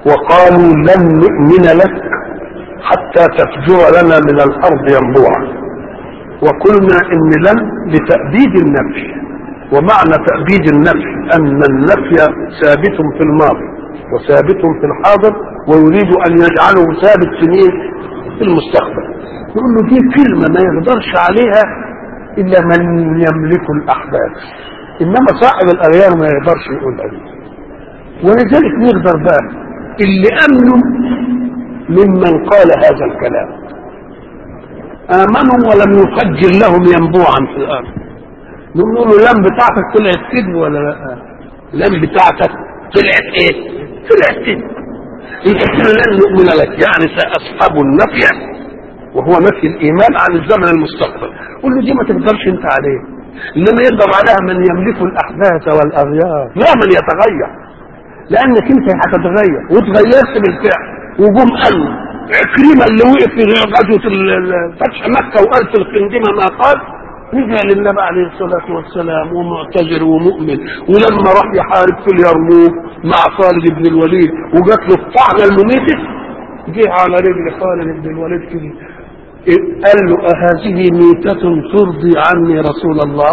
وقالوا لن نؤمن لك حتى تفجر لنا من الارض ينبوعا وقلنا ان لن لتأبيد النفي ومعنى تأبيد النفي ان النفي ثابت في الماضي وثابت في الحاضر ويريد ان يجعله ثابت في مين؟ في المستقبل يقول له دي كلمة ما يقدرش عليها الا من يملك الاحداث انما صاحب الاغيار ما يقدرش يقولها دي ولذلك نقدر بقى اللي امنوا ممن قال هذا الكلام امنوا ولم يفجر لهم ينبوعا في الارض نقول له اللام بتاعتك طلعت كذب ولا لا اللام بتاعتك طلعت ايه طلعت كذب يقول لن نؤمن لك يعني ساصحاب النفي وهو نفي الايمان عن الزمن المستقبل قل له دي ما تقدرش انت عليه انما يقدر عليها من يملك الاحداث والاغيار لا من يتغير لانك انت هتتغير وتغيرت بالفعل وجم قالوا عكرمة اللي وقف في غزوة فتح مكة وقال في الخندمة ما قال رجع للنبي عليه الصلاة والسلام ومعتذر ومؤمن ولما راح يحارب في اليرموك مع خالد بن الوليد وجات له الطعنة المميتة جه على رجل خالد بن الوليد كده قال له أهذه ميتة ترضي عني رسول الله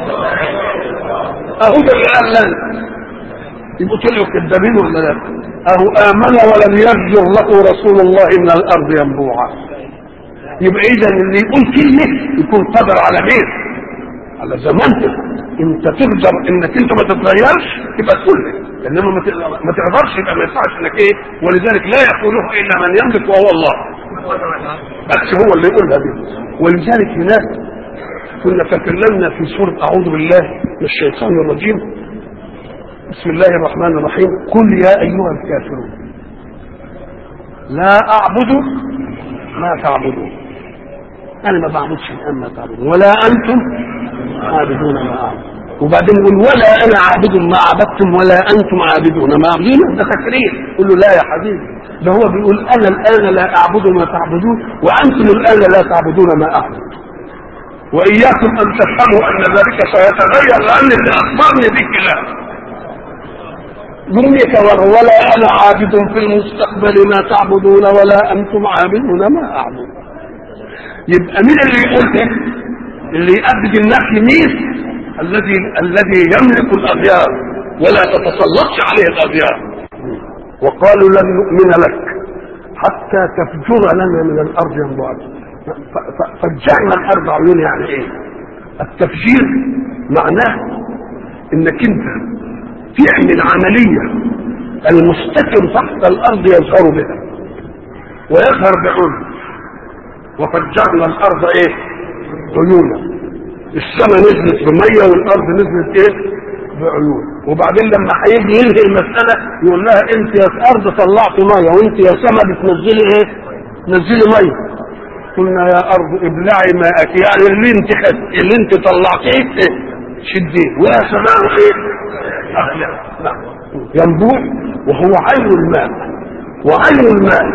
أهو ده اللي قال لنا يبقوا طلعوا كذابين ولا لا؟ أهو آمن ولم يفجر له رسول الله من الأرض ينبوعا يبقى إذا اللي يقول كلمة يكون قدر على مين؟ على زمانته أنت تقدر إنك أنت ما تتغيرش تبقى تقول إنما ما ما تقدرش يبقى ما ينفعش إنك إيه؟ ولذلك لا يقوله إلا من يملك وهو الله بس هو اللي يقولها دي ولذلك هناك كنا تكلمنا في سورة أعوذ بالله من الشيطان الرجيم بسم الله الرحمن الرحيم قل يا أيها الكافرون لا أعبد ما تعبدون أنا ما بعبدش الآن ما تعبدون ولا أنتم عابدون ما أعبد وبعدين يقول ولا أنا عابد ما عبدتم ولا أنتم عابدون ما عابدين ده تكرير يقول له لا يا حبيبي ده هو بيقول أنا الآن لا أعبد ما تعبدون وأنتم الآن لا تعبدون ما أعبد وإياكم أن تفهموا أن ذلك سيتغير لأن اللي أخبرني بالكلام منك ولا انا عابد في المستقبل ما تعبدون ولا انتم عابدون ما اعبد يبقى مين اللي يقول ده اللي يؤبد النفي مين الذي الذي يملك الاغيار ولا تتسلطش عليه الاغيار وقالوا لن نؤمن لك حتى تفجر لنا من الارض ينبوعا فجعنا الارض عيون يعني ايه التفجير معناه انك انت تعمل عملية المستتر تحت الأرض يظهر بها ويظهر بعون وفجرنا الأرض إيه؟ عيونا السماء نزلت بمية والأرض نزلت إيه؟ بعيون وبعدين لما هيجي ينهي المسألة يقول لها أنت يا أرض طلعت مية وأنت يا سماء بتنزلي إيه؟ نزلي مية قلنا يا أرض ابلعي ماءك يعني اللي أنت خد اللي أنت طلعتيه إيه؟ شديه ويا سماء إيه؟ نعم ينبوع وهو عين الماء وعين الماء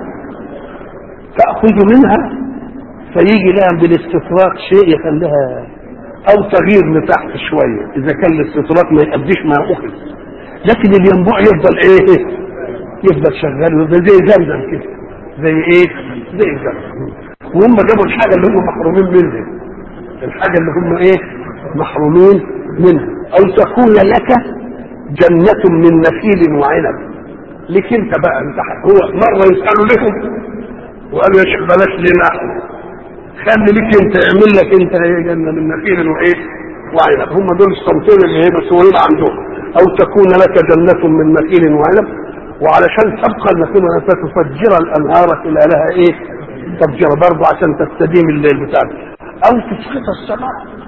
تأخذ منها فيجي لها بالاستطراق شيء يخليها أو تغيير لتحت شوية إذا كان الاستطراق ما يأديش ما أخذ لكن الينبوع يفضل إيه؟ يفضل شغال يفضل زي زمزم كده زي إيه؟ زي زمزم وهم جابوا الحاجة اللي هم محرومين منها الحاجة اللي هم إيه؟ محرومين منها او تكون لك جنة من نخيل وعنب لك انت بقى انت هو مرة يسألوا لهم وقالوا يا شيخ بلاش لنا خلي لك انت اعمل لك انت جنة من نخيل وايه وعنب هم دول الصمتين اللي هي مسؤولين عندهم او تكون لك جنة من نخيل وعنب وعلشان تبقى النخيل وعنب تفجر الانهار خلالها ايه تفجر برضه عشان تستديم الليل بتاعك او تسقط السماء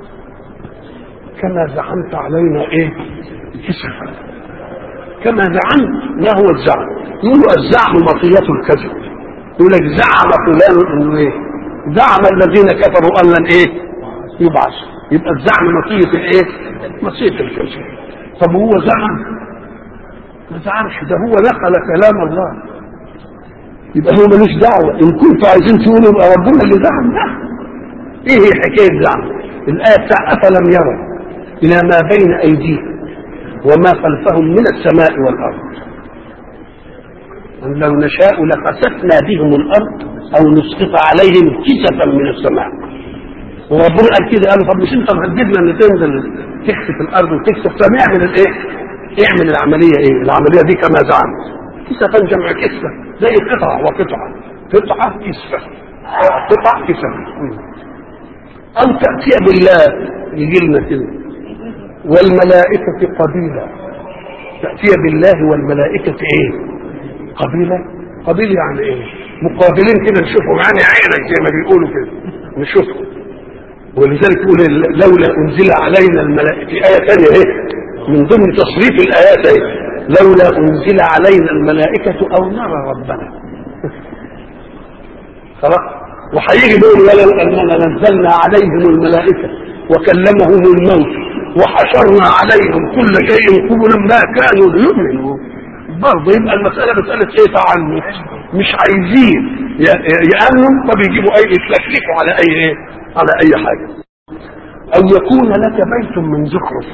كما زعمت علينا ايه كسفا كما زعمت ما هو الزعم يقولوا الزعم مطية الكذب يقول لك زعم فلان انه ايه زعم الذين كفروا ان لن ايه يبعث يبقى الزعم مطية الايه مطية الكذب طب هو زعم ما زعمش ده هو نقل كلام الله يبقى هو ملوش دعوة إن كنتوا عايزين تقولوا يبقى ربنا اللي زعم لا إيه هي حكاية زعم الآية بتاع أفلم يروا إلى ما بين أيديهم وما خلفهم من السماء والأرض لو نشاء لخسفنا بهم الارض او نسقط عليهم كسفا من السماء وربنا قال كده قال طب مش انت مهددنا ان تنزل تكسف الارض وتكسف طب اعمل الايه؟ اعمل العمليه ايه؟ العمليه دي كما زعمت كسفا جمع كسفه زي قطعه وقطعه قطعه كسفه قطع كسفه او تاتي بالله يجي لنا كده والملائكه قبيلا تاتي بالله والملائكه ايه؟ قبيله قبيل يعني ايه؟ مقابلين كده نشوفهم يعني عينك زي ما بيقولوا كده نشوفهم ولذلك يقول لولا انزل علينا الملائكه في ايه ثانيه ايه من ضمن تصريف الايات ايه لولا انزل علينا الملائكه او نرى ربنا خلاص وهيجي يقول ولو اننا نزلنا عليهم الملائكه وكلمهم الموت وحشرنا عليهم كل شيء قبلا ما كانوا ليؤمنوا برضه يبقى المسألة مسألة ايه تعنت مش عايزين يأمنوا فبيجيبوا اي يتلكلكوا على اي ايه على اي حاجة او يكون لك بيت من زخرف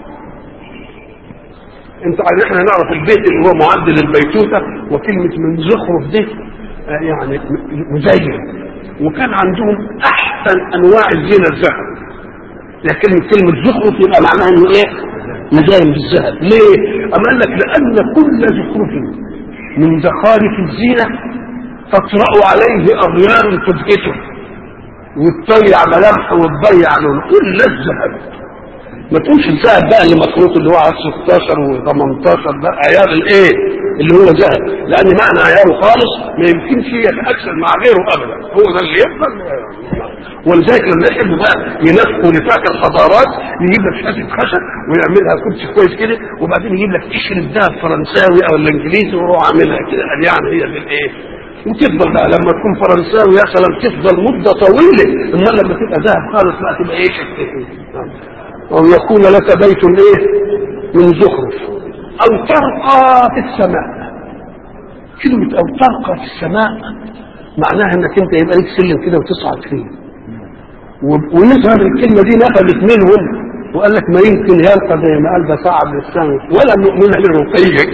انت عارف احنا نعرف البيت اللي هو معدل البيتوتة وكلمة من زخرف دي يعني مزين وكان عندهم احسن انواع الزينة الذهب لكن كلمة زخرف يبقى معناها انه ايه مزين بالذهب ليه؟ أم قال لك لأن كل زخرف من زخارف الزينة تطرأ عليه أغيار تبهته وتضيع ملامحه وتضيع لونه كل الذهب ما تقولش الذهب بقى اللي مخلوط اللي هو على 16 و18 ده عيار الايه؟ اللي هو ذهب لأن معنى عياره خالص ما يمكنش يتأكسل مع غيره أبدا هو ده اللي يفضل ولذلك لما يحبوا بقى ينفقوا نفاق الحضارات يجيب لك حته خشب ويعملها كرسي كويس كده وبعدين يجيب لك قشر الذهب فرنساوي او الانجليزي ويروح عاملها كده قال يعني هي في الايه؟ وتفضل بقى لما تكون فرنساوي يا سلام تفضل مده طويله اما لما تبقى ذهب خالص بقى تبقى ايه شكل او يكون لك بيت ايه؟ من زخرف او ترقى في السماء كلمه او ترقى في السماء معناها انك انت يبقى لك سلم كده وتصعد فيه ونفهم الكلمة دي نفذت منهم وقال لك ما يمكن يلقى زي ما قال ده صعب للسماء ولا نؤمن للرقية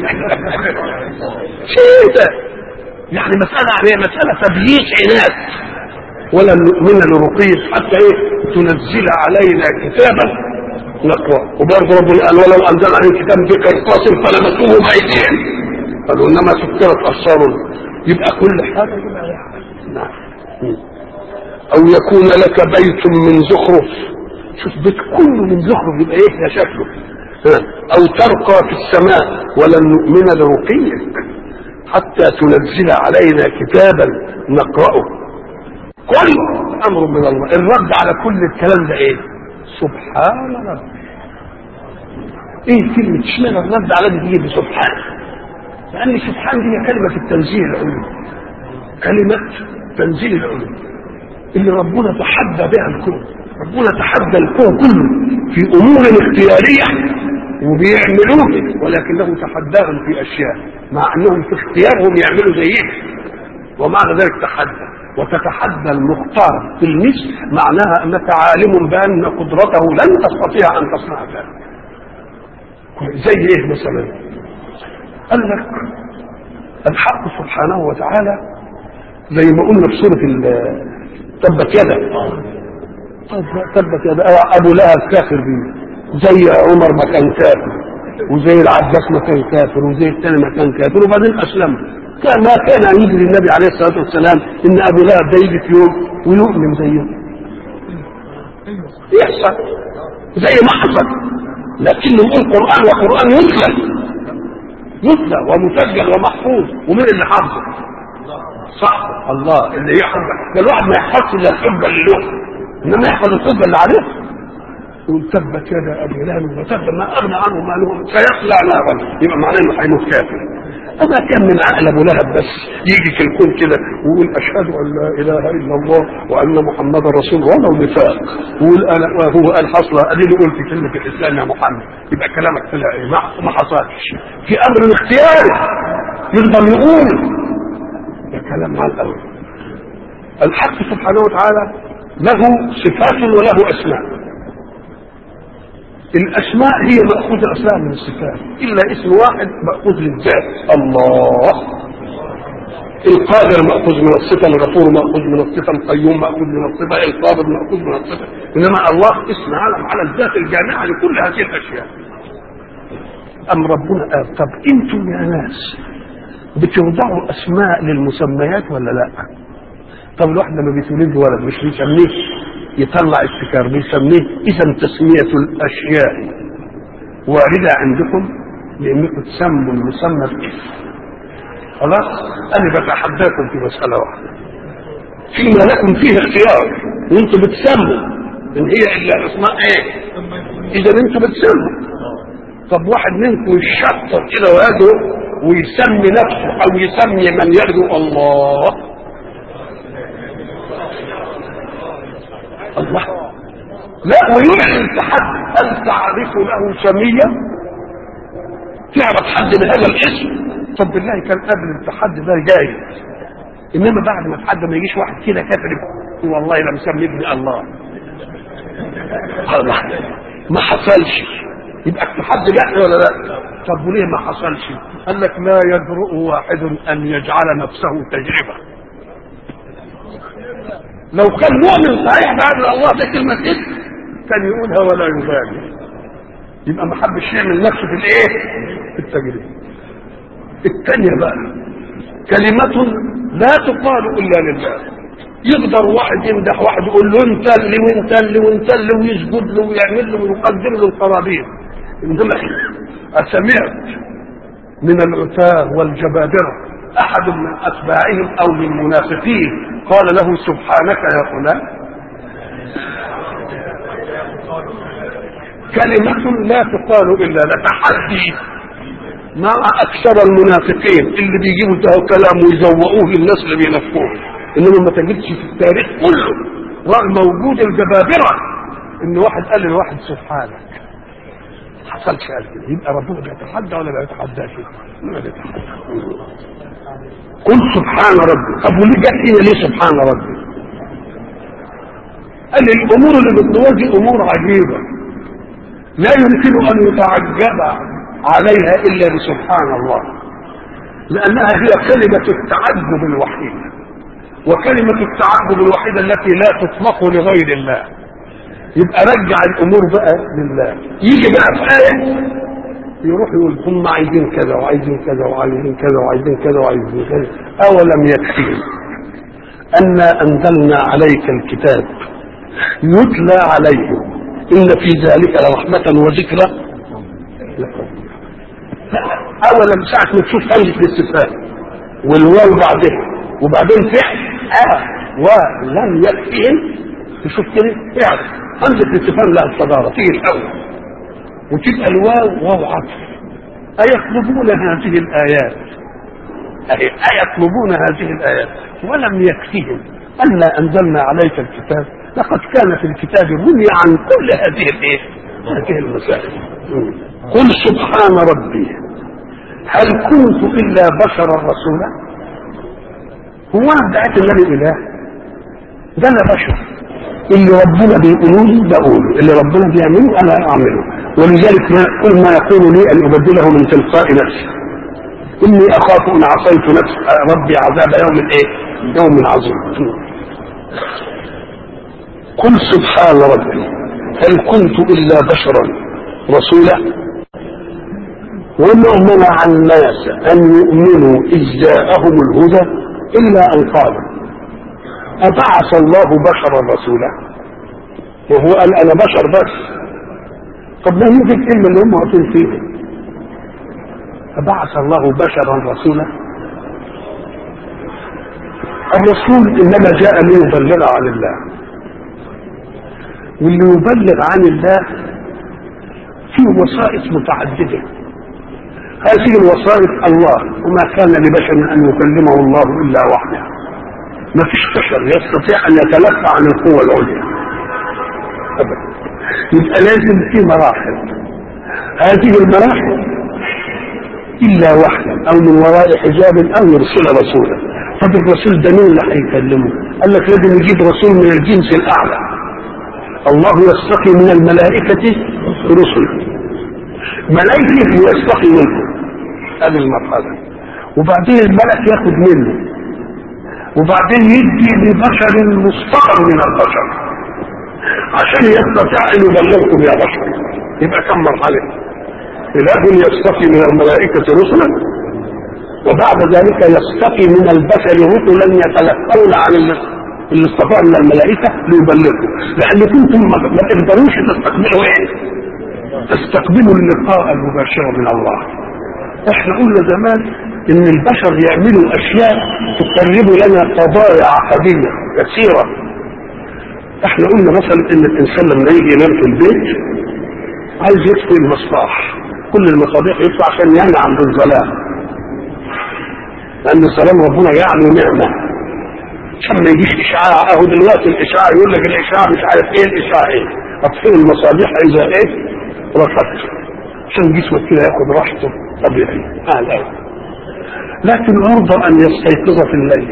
شيء ده يعني مسألة هي مسألة تبييت عناد ولا نؤمن لرقية حتى ايه تنزل علينا كتابا نقرأ وبرضه ربنا قال ولو أنزل علينا كتاب بقرطاس فلمسوه بأيديهم قالوا إنما سكرت أبصارهم يبقى كل حاجة يبقى يعني نعم او يكون لك بيت من زخرف شوف بيت كله من زخرف يبقى ايه يا شكله او ترقى في السماء ولن نؤمن لرقيك حتى تنزل علينا كتابا نقرأه كل امر من الله الرد على كل الكلام ده ايه سبحان ربي ايه كلمة اشمعنى الرد على دي تيجي بسبحان لان سبحان دي كلمة التنزيل العلوي كلمة تنزيل العلوي اللي ربنا تحدى بها الكون ربنا تحدى الكون كله في امور اختياريه وبيعملوه ولكنه تحداهم في اشياء مع انهم في اختيارهم يعملوا زيهم ومعنى ذلك تحدى وتتحدى المختار في المثل معناها انك عالم بان قدرته لن تستطيع ان تصنع ذلك زي ايه مثلا قال لك الحق سبحانه وتعالى زي ما قلنا في سوره تبت يدا تبت يدا ابو لهب كافر بيه زي عمر ما كان كافر وزي العباس ما كان كافر وزي الثاني ما كان كافر وبعدين اسلم كان ما كان يجري النبي عليه الصلاه والسلام ان ابو لهب ده يجي في يوم ويؤمن زيه يحصل زي ما حصل لكنه يقول قران وقران يتلى يتلى ومسجل ومحفوظ ومين اللي حافظه؟ صح الله اللي يحفظ ده الواحد ما يحفظش الا الحجه اللي له انما يحفظ الحجه اللي عليه يقول تبت يدا ابي لهب وتب ما اغنى عنه ماله سيصلى نارا يبقى معناه انه هيموت كافر اما كان من عقل ابو لهب بس يجي في الكون كده ويقول اشهد ان لا اله الا الله وان محمدا رسول الله ولو نفاق ويقول انا وهو قال حصل اديني قلت كلمه الاسلام يا محمد يبقى كلامك طلع ايه ما حصلش في امر اختياري يقدر يقول ده كلام على الاول الحق سبحانه وتعالى له صفات وله اسماء الاسماء هي ماخوذه اصلا من الصفات الا اسم واحد ماخوذ للذات الله القادر مأخوذ من الصفة الغفور مأخوذ من الصفة القيوم مأخوذ من الصفة القابض مأخوذ من الصفة إنما الله اسم علم على الذات الجامعة لكل هذه الأشياء أم ربنا قال طب أنتم يا ناس بتوضعوا أسماء للمسميات ولا لا؟ طب الواحد لما بيتولد ولد مش بيسميه يطلع السكر بيسميه إذا تسمية الأشياء واردة عندكم لأنكم تسموا المسمى باسم خلاص انا بتحداكم في مساله واحده فيما لكم فيه اختيار وانتم بتسموا ان هي الا اسماء ايه اذا انتم بتسموا طب واحد منكم يشطر كده ويدعو ويسمي نفسه او يسمي من يدعو الله الله لا ويعلن تحدي هل تعرف له سميه تعرف حد بهذا الاسم طب بالله كان قبل التحدي ده جاي انما بعد ما التحدي ما يجيش واحد كده كافر والله لا مسمي ابني الله الله ما حصلش يبقى التحدي لا ولا لا طب وليه ما حصلش قال لك لا يجرؤ واحد ان يجعل نفسه تجربه لو كان مؤمن صحيح بعد الله ده كلمه اسم كان يقولها ولا يبالي يبقى ما حبش يعمل نفسه في الايه في التجربه الثانيه بقى كلمة لا تقال الا لله يقدر واحد يمدح واحد يقول له انت اللي وانت اللي وانت اللي ويسجد له ويعمل له ويقدم له القرابين انما اسمعت من العتاه والجبابره احد من اتباعهم او من منافقين قال له سبحانك يا فلان كلمة لا تقال إلا لتحدي مع أكثر المنافقين اللي بيجيبوا ده كلام ويزوقوه للناس اللي بينفقوه إنما ما تجدش في التاريخ كله رغم وجود الجبابرة إن واحد قال لواحد سبحانك حصلش قال كده يبقى ربنا بيتحدى ولا ما بيتحداش؟ ما بيتحدى قل سبحان ربي طب وليه جت هنا ليه سبحان ربي؟ قال الامور اللي بتنور دي امور عجيبه لا يمكن ان يتعجب عليها الا بسبحان الله لانها هي كلمه التعجب الوحيده وكلمه التعجب الوحيده التي لا تطلق لغير الله يبقى رجع الامور بقى لله يجي بقى في ايه يروح يقول هم عايزين كذا وعايزين كذا وعايزين كذا وعايزين كذا وعايزين كذا اولم يكفيهم انا انزلنا عليك الكتاب يتلى عليهم إن في ذلك لرحمة وذكرى أولا ساعة ما تشوف همزة الاستفهام والواو بعدها وبعدين فعل آه ولم يكفيهم تشوف كده اعرف همزة الاستفهام لها الصدارة تيجي الأول وتبقى الواو واو عطف أيطلبون هذه الآيات أي أيطلبون هذه الآيات ولم يكفيهم أنا أنزلنا عليك الكتاب لقد كان في الكتاب بني عن كل هذه الايه؟ هذه المسائل. قل سبحان ربي هل كنت الا بشرا رسولا؟ هو انا ادعيت ان انا اله؟ ده انا بشر. اللي ربنا بيقولوا لي بقوله، اللي ربنا بيعمله انا اعمله، ولذلك ما كل ما يقول لي ان ابدله من تلقاء نفسي. اني اخاف ان عصيت نفسي ربي عذاب يوم ايه؟ يوم عظيم. قل سبحان ربي هل كنت الا بشرا رسولا وما منع الناس ان يؤمنوا اذ جاءهم الهدى الا ان قالوا ابعث الله بشرا رسولا وهو قال انا بشر بس طب ما هي دي الكلمه اللي هم واقفين فيها ابعث الله بشرا رسولا الرسول انما جاء ليبلغ عن الله واللي يبلغ عن الله في وسائط متعددة هذه الوسائط الله وما كان لبشر أن يكلمه الله إلا وحده ما فيش بشر يستطيع أن يتلقى عن القوة العليا أبدا يبقى لازم في مراحل هذه المراحل إلا وحدا أو من وراء حجاب أو يرسل رسولا طب الرسول ده مين اللي هيكلمه؟ قال لك لازم يجيب رسول من الجنس الأعلى الله يستقي من الملائكة رسلا ملائكة يستقي منهم هذه المرحلة وبعدين الملك ياخد منه وبعدين يدي لبشر مصطفى من البشر عشان يستطيع ان يبلغكم يا بشر يبقى كم مرحله اله يصطفي من الملائكه رسلا وبعد ذلك يصطفي من البشر رسلا يتلقون عن اللي اصطفاه من الملائكه ليبلغكم لان كنتم ما تقدروش تستقبلوا ايه؟ تستقبلوا اللقاء المباشر من الله احنا قلنا زمان ان البشر يعملوا اشياء تقرب لنا قضايا عقديه كثيره احنا قلنا مثلا ان الانسان لما يجي ينام في البيت عايز يطفي المصباح كل المصابيح يطفى عشان يمنع عن الظلام لان الظلام ربنا جعله نعمه عشان ما يجيش اشعاع اهو دلوقتي الاشعاع يقول لك الاشعاع مش عارف ايه الاشعاع ايه اطفئ المصابيح اذا ايه رفضت عشان جسمك كده ياخد راحته طبيعي هذا لكن ارضى ان يستيقظ في الليل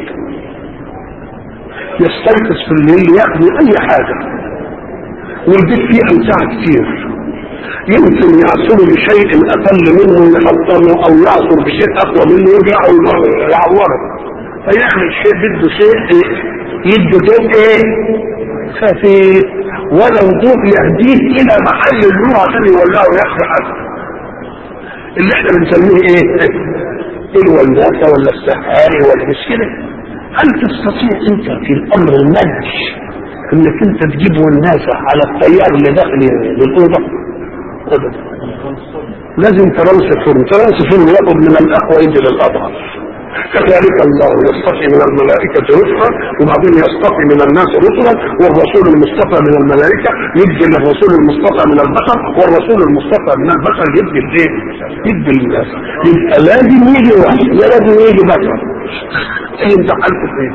يستيقظ في الليل ياخذ اي حاجه والبيت فيه امتعه كتير يمكن يعصر بشيء اقل منه يحطمه او يعصر بشيء اقوى منه يرجع يعوره فيعمل شيء بده شيء يدي ضوء ايه خفيف ولو ضوء يهديه الى محل النور عشان يولعه ويخفي حد اللي احنا بنسميه ايه الولاسه ولا السحاري ولا مش كده هل تستطيع انت في الامر المادي انك انت تجيب والناسة على التيار اللي داخل للاوضه ابدا لازم ترانسفورم ترانسفورم ياخذ من الاقوى يجي للاضعف كذلك الله يصطفي من الملائكة رسلا وبعدين يصطفي من الناس رسلا والرسول المصطفى من الملائكة يدي للرسول المصطفى من البشر والرسول المصطفى من البشر يدي الايه؟ يدي للناس يبقى لازم يجي واحد لازم يجي بشر ايه انت حالك ايه؟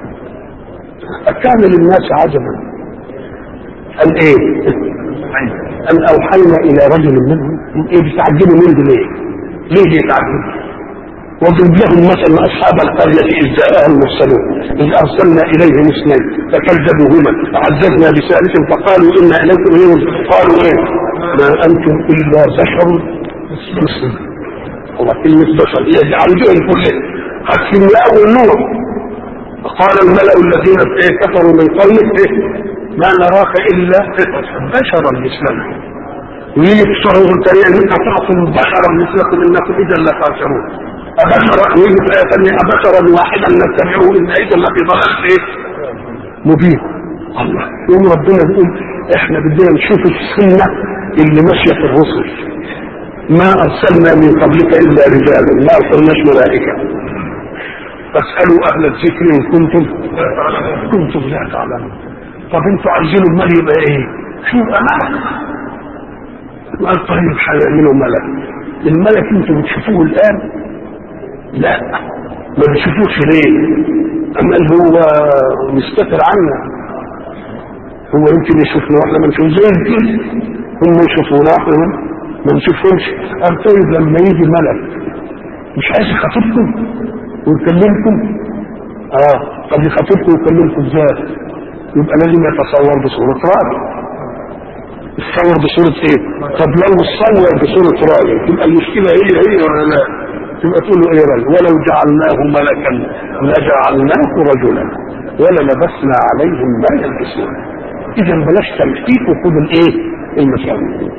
أكان للناس عجبا أن ايه؟ أن أوحينا إلى رجل منهم ايه بتعجبوا منه ليه؟ ليه بيتعجبوا؟ واضرب لهم مثلا اصحاب القريه اذ جاءها المرسلون اذ ارسلنا اليهم اثنين فكذبوهما فعززنا بثالث فقالوا انا اليكم ايه قالوا ايه ما انتم الا بشر مسلم الله كلمه بشر هي عندهم كلهم حتى من اول نور قال الملا الذين إيه كفروا من قومه إيه ما نراك الا بشرا مثلنا ويجي في شهر الكريم ان انت تعصم بشرا مثلكم انكم اذا لخاسرون أبشرا ويجي في آية ثانية أبشرا واحدا نتبعه إن إذا لفي ضلال إيه؟ مبين الله يوم ربنا بيقول إحنا بدنا نشوف السنة اللي ماشية في الرسل ما أرسلنا من قبلك إلا رجالا ما أرسلناش ملائكة فاسألوا أهل الذكر إن كنتم كنتم لا تعلمون طب أنتوا عايزين المال يبقى إيه؟ يبقى ملك قال طيب هيعملوا ملك الملك أنتوا بتشوفوه الآن لا ما بيشوفوش ليه اما قال هو مستتر عنا هو يمكن يشوفنا واحنا ما نشوف زي كده هم يشوفونا واحنا ما نشوفهمش قال طيب لما يجي ملك مش عايز يخاطبكم ويكلمكم اه طب يخاطبكم ويكلمكم ازاي يبقى لازم يتصور بصورة راجل يتصور بصورة ايه طب لو تصور بصورة راجل تبقى المشكلة هي هي ولا لا تبقى تقول له ايه رجل ولو جعلناه ملكا لجعلناه رجلا وللبسنا عليهم ما يلبسون اذا بلاش تلفيف وخذ الايه المسألة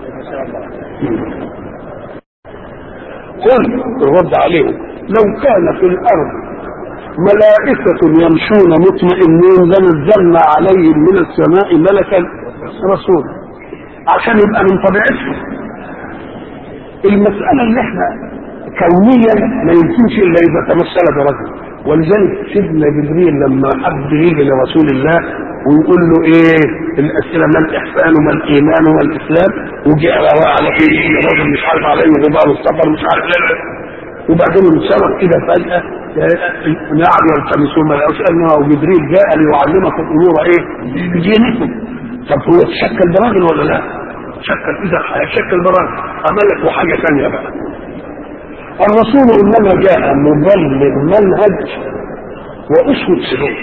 قل الرد عليهم لو كان في الارض ملائكة يمشون مطمئنين لنزلنا عليهم من السماء ملكا رسولا عشان يبقى من طبيعتهم المسألة اللي احنا كونيا ما يمكنش الا اذا تمثل برجل ولذلك سيدنا جبريل لما حب يجي لرسول الله ويقول له ايه الاسئله ما الاحسان وما الايمان وما الاسلام وجاء على ايه الراجل مش عارف عليه غبار السفر مش عارف ليه وبعدين انسلق كده فجاه نعم يلتمسون ما لقوش انه جبريل جاء ليعلمكم امور ايه دينكم طب هو تشكل براجل ولا لا؟ شكل اذا هيشكل براجل عمل لك حاجه ثانيه بقى الرسول انما جاء مبلغ منهج واسوة سلوك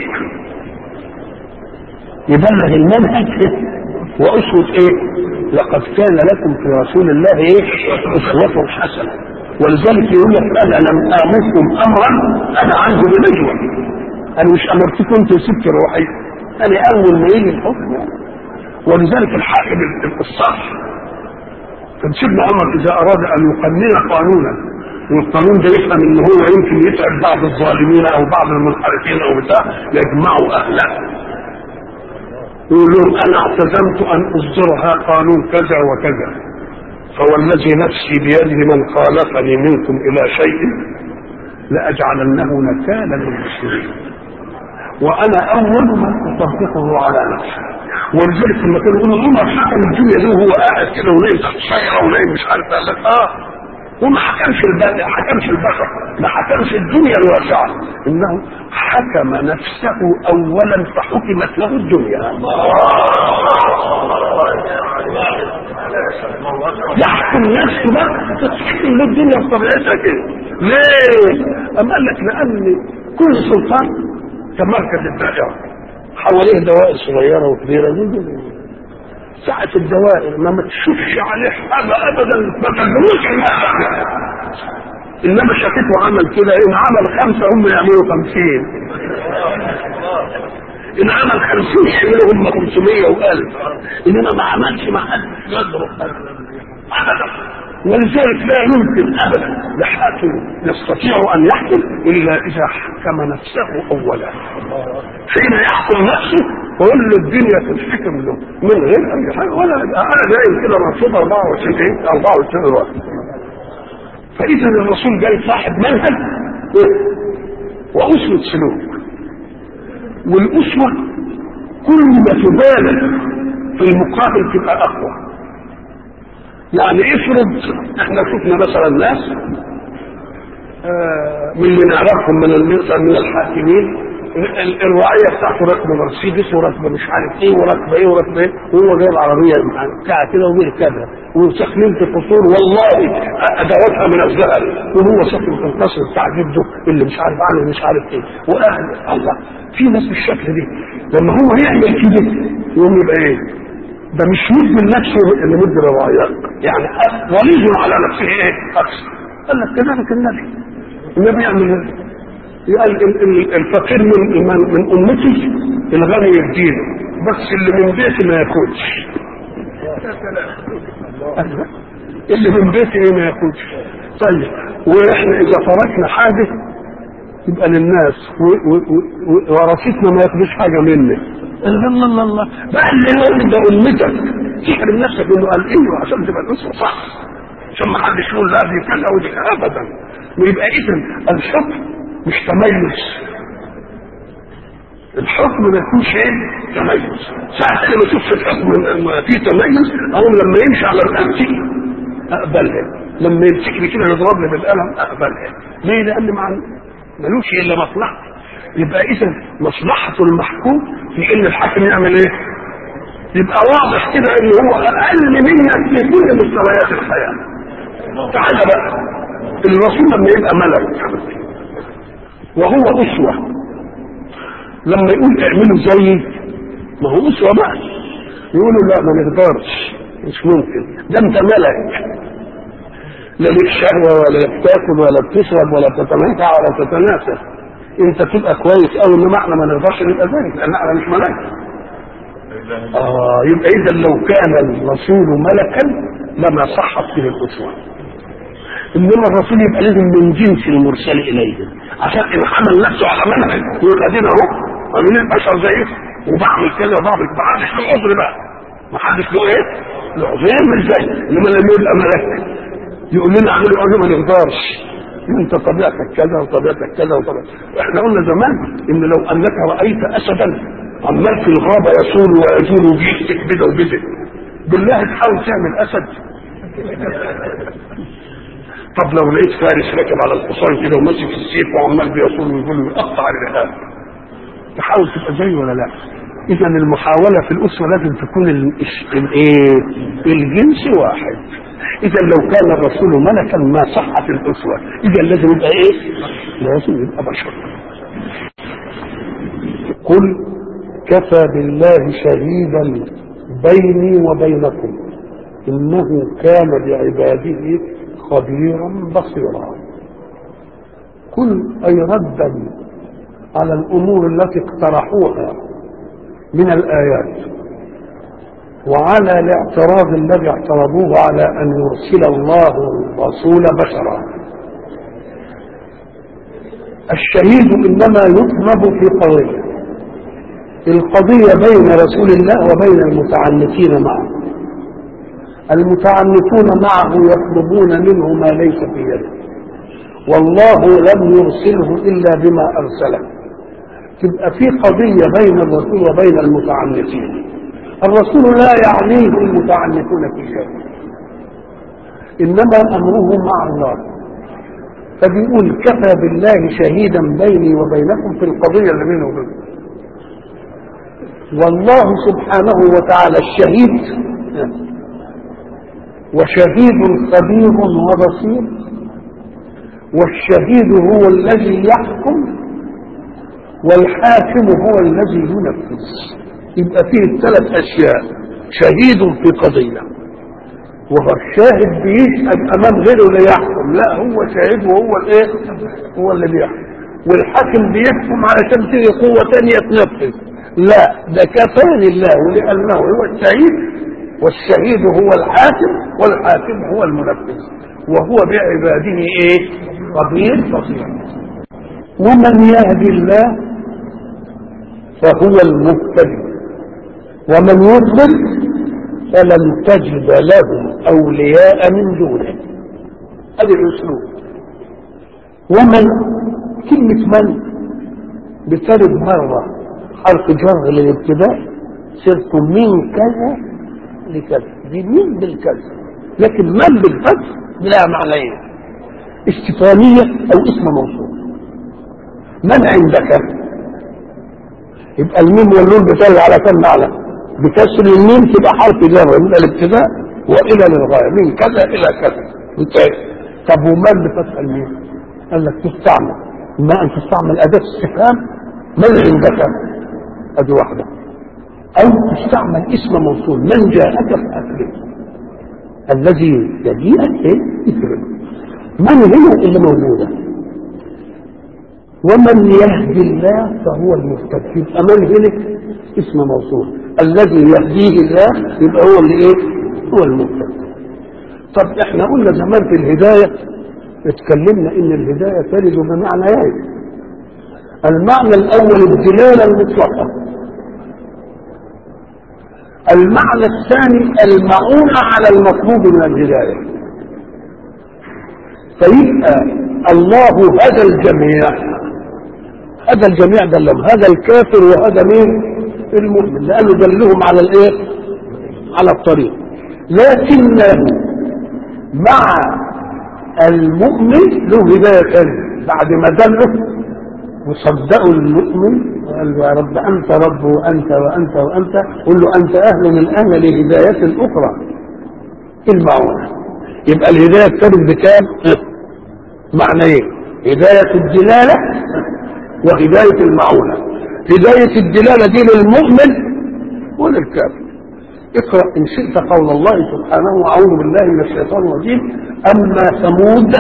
يبلغ المنهج واسوة ايه لقد كان لكم في رسول الله ايه اسوة حسنة ولذلك يقول لك انا لم امركم امرا انا عنه بنجوى انا مش امرتكم انتوا ست روحي انا اول ما يجي الحكم ولذلك الحاكم الصح كان سيدنا عمر اذا اراد ان يقنن قانونا والقانون ده يفهم ان هو يمكن يتعب بعض الظالمين او بعض المنحرفين او بتاع يجمعوا اهله يقول لهم انا اعتزمت ان اصدرها قانون كذا وكذا فوالذي نفسي بيده من خالفني منكم الى شيء لاجعلنه نكالا للمسلمين وانا اول من اطبقه على نفسي ولذلك لما كانوا يقولوا عمر حكم الدنيا دي وهو قاعد كده ونايم تحت شجره ونايم مش عارف قال لك اه وما حكمش البلد حكمش البشر ما حكمش الدنيا الواسعه انه حكم نفسه اولا فحكمت له الدنيا يحكم نفسه بقى تحكم له الدنيا بطبيعتها كده ليه؟ أم قال لك لأن كل سلطان كمركز الدائرة حواليه دوائر صغيرة وكبيرة ساعة الدوائر ما ما تشوفش عليه حاجة أبدا ما تقدروش إنما شكيت وعمل كده إن عمل خمسة هم يعملوا خمسين إن عمل خمسين يعملوا هم خمسمية وألف إنما ما عملش ما حدش يضرب أبدا ولذلك لا يمكن ابدا لحاكم يستطيع ان يحكم الا اذا حكم نفسه اولا حين يحكم نفسه ويقول له الدنيا تنحكم له من غير اي حاجه ولا انا دايم كده مرصود 24 24 وقت فاذا الرسول جاي صاحب منهج واسوه سلوك والاسوه كل ما تبالغ في المقابل تبقى اقوى يعني افرض احنا شفنا مثلا ناس آه من اللي نعرفهم من من الحاكمين الرعيه بتاعته راكبه مرسيدس وراكبه مش عارف ايه وراكبه ايه وراكبه ايه وهو جايب عربيه بتاع كده وبيركبها وساكنين في قصور والله ادواتها من الذهب وهو ساكن في القصر بتاع جده اللي مش عارف عنه مش عارف ايه واهل الله في ناس بالشكل دي لما هو يعمل كده يقوم يبقى ايه؟ ده مش مدمن نفسه اللي مد الرعاية يعني وليد على نفسه ايه اكثر قال لك كذلك النبي النبي يعمل قال الفقير من من, من امتي الغني يدينه بس اللي من بيتي ما ياكلش اللي من بيتي ايه ما ياكلش طيب واحنا اذا تركنا حاجه يبقى للناس ورثتنا ما ياخدوش حاجه منك الله الله الله بقى اللي يقول ده امتك تحرم نفسك انه قال ايوه عشان تبقى الاسره صح عشان ما حدش يقول لا دي كذا ودي ابدا ويبقى اذا الحكم مش تميز الحكم ما يكونش ايه تميز ساعة لما اشوف في الحكم في تميز او لما يمشي على رقبتي اقبلها لما يمسكني كده يضربني بالقلم اقبلها ليه لان مع ملوش الا مصلحه يبقى اذا مصلحه المحكوم في ان الحاكم يعمل ايه؟ يبقى واضح كده ان هو اقل منك في كل مستويات الحياه. تعالى بقى الرسول لما يبقى ملك وهو اسوه لما يقول اعملوا زيي ما هو اسوه بقى يقولوا لا ما نقدرش مش ممكن ده انت ملك لا ليك شهوه ولا بتاكل ولا بتشرب ولا بتتمتع ولا تتناسى انت تبقى كويس قوي انما احنا ما نقدرش نبقى ذلك لان احنا مش ملائكه اه يبقى اذا لو كان الرسول ملكا لما صحت به الاسوه انما الرسول يبقى لازم من جنس المرسل اليه عشان ان حمل نفسه على منهج يبقى دين اهو من البشر زيه وبعمل كذا وبعمل ما حدش له عذر بقى ما حدش له ايه؟ له عذر مش زي انما لما يبقى ملك يقول لنا اعملوا عذر ما نقدرش انت طبيعتك كذا وطبيعتك كذا وطبيعتك احنا قلنا زمان ان لو انك رايت اسدا عمال في الغابه يصول ويجول وبيكتك بدا وبدا بالله تحاول تعمل اسد طب لو لقيت فارس راكب على الحصان كده وماسك السيف وعمال بيصول ويقول ويقطع الرهاب تحاول تبقى زيه ولا لا؟ اذا المحاوله في الاسره لازم تكون الايه؟ الجنس واحد اذا لو كان الرسول ملكا ما صحت الاسوه اذا لازم يبقى ايه لازم يبقى بشر قل كفى بالله شهيدا بيني وبينكم انه كان بعباده خبيرا بصيرا قل اي ردا على الأمور التي اقترحوها من الآيات وعلى الاعتراض الذي اعترضوه على أن يرسل الله الرسول بشرا الشهيد إنما يطلب في قضية القضية بين رسول الله وبين المتعنتين معه المتعنتون معه يطلبون منه ما ليس في يده والله لم يرسله إلا بما أرسله تبقى في قضية بين الرسول وبين المتعنتين الرسول لا يعنيه المتعنتون في شيء إنما أمره مع الله فبيقول كفى بالله شهيدا بيني وبينكم في القضية اللي بينه وبينكم والله سبحانه وتعالى الشهيد وشهيد خبير وبصير والشهيد هو الذي يحكم والحاكم هو الذي ينفذ يبقى فيه ثلاث اشياء شهيد في قضيه وهو الشاهد بيشهد امام غيره ليحكم لا هو شاهد وهو الايه هو اللي بيحكم والحاكم بيحكم علشان تيجي قوه ثانيه تنفذ لا ده كفى لله لانه هو الشهيد والشهيد هو الحاكم والحاكم هو المنفذ وهو بعباده ايه خبير بصير ومن يهدي الله فهو المهتدي ومن يضلل فلن تجد له اولياء من دونه هذا الاسلوب ومن كلمه من بترد مره حرف جر للابتداء صرت من كذا لكذا دي من بالكذا لكن من بالفتح لا معنيين استفهامية أو اسم موصول من عندك يبقى الميم والنون بتدل على كم معنى بكسر الميم تبقى حرف جر من الابتداء والى للغايه من كذا الى كذا انتهى طب ومن بفتح الميم قال لك تستعمل ما ان تستعمل اداه استفهام من عندك ادي واحده او تستعمل اسم موصول من جاءك فاكرم الذي يجيئك ايه اكرم من هنا اللي موجوده ومن يهدي الله فهو المهتدي يبقى من هنا اسم موصول الذي يهديه الله يبقى هو اللي ايه هو المهتدي طب احنا قلنا زمان في الهدايه اتكلمنا ان الهدايه ترد بمعنيين المعنى الاول الدلاله المطلقه المعنى الثاني المعونة على المطلوب من الهداية فيبقى الله هدى الجميع هدى الجميع دلهم هذا الكافر وهذا مين المؤمن لأنه دلهم على الايه على الطريق لكنه مع المؤمن له هداية ثانية بعد ما دله وصدقوا المؤمن وقال له يا رب انت رب وانت وانت وانت قل له انت اهل من اهل لهدايه اخرى المعونه يبقى الهدايه ترد بكام؟ معنيين هدايه الدلاله وهدايه المعونه هدايه الدلاله دي للمؤمن وللكافر اقرا ان شئت قول الله سبحانه واعوذ بالله من الشيطان الرجيم اما ثمود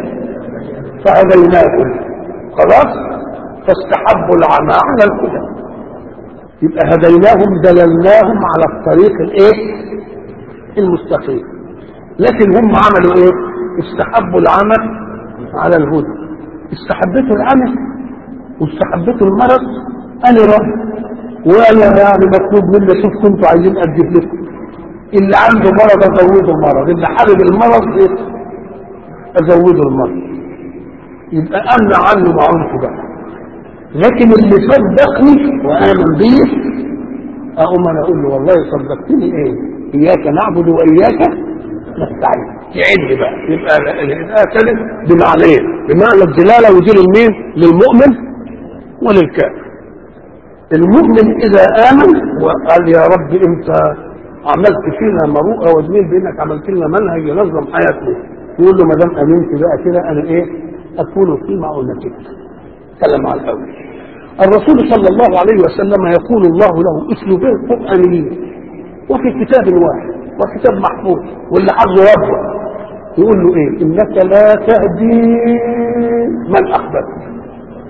فهديناكم خلاص فاستحبوا العمى على الهدى يبقى هديناهم دللناهم على الطريق الايه المستقيم لكن هم عملوا ايه استحبوا العمى على الهدى استحبتوا العمى واستحبتوا المرض انا راضي وانا يعني مطلوب مني اشوف كنتوا عايزين اجيب لكم اللي عنده مرض ازوده مرض اللي حابب المرض ايه ازوده المرض يبقى امنع عنه معروف بقى لكن اللي صدقني وامن بي اقوم انا اقول له والله صدقتني ايه اياك نعبد واياك نستعين يعد بقى يبقى الهدايه تلف بمعنيين بمعنى الدلاله ودي للمين للمؤمن وللكافر المؤمن اذا امن وقال يا رب انت عملت فينا مروءه وجميل بانك عملت لنا منهج ينظم حياتنا يقول له ما دام امنت بقى كده انا ايه اكون في معونتك تكلم على الاول الرسول صلى الله عليه وسلم يقول الله له اسلوبين قرانيين وفي كتاب واحد وكتاب محفوظ واللي حافظه ربه يقول له ايه انك لا تهدي من احببت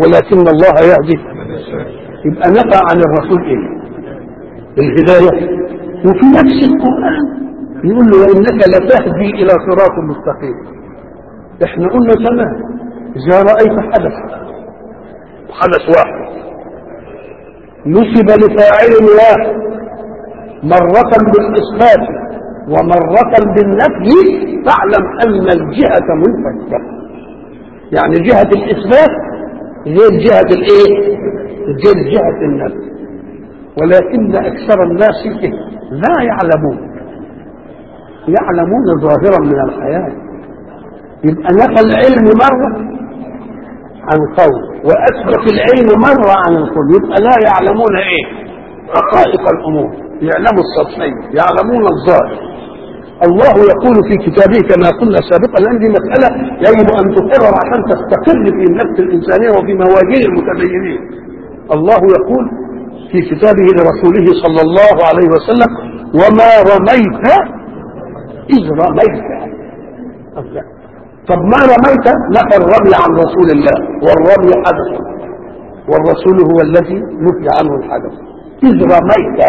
ولكن الله يهدي يبقى نفى عن الرسول ايه الهداية وفي نفس القرآن يقول له وإنك لتهدي إلى صراط مستقيم احنا قلنا زمان إذا رأيت حدث حدث واحد نسب لفاعل واحد مرة بالإثبات ومرة بالنفي فاعلم أن الجهة منفكة يعني جهة الإثبات غير جهة الإيه؟ غير جهة النفي ولكن أكثر الناس لا يعلمون يعلمون ظاهرا من الحياة يبقى نفى العلم مرة عن قول وأثبت العلم مرة عن القول يبقى لا يعلمون إيه حقائق الأمور يعلموا السطحية يعلمون الظاهر الله يقول في كتابه كما قلنا سابقا لأن دي مسألة يجب أن تقرر عشان تستقر في النفس الإنسانية وفي مواجهه المتدينين الله يقول في كتابه لرسوله صلى الله عليه وسلم وما رميت إذ رميت الله طب ما رميت نفى الرمي عن رسول الله والرمي حدث والرسول هو الذي نفي عنه الحدث إذ رميت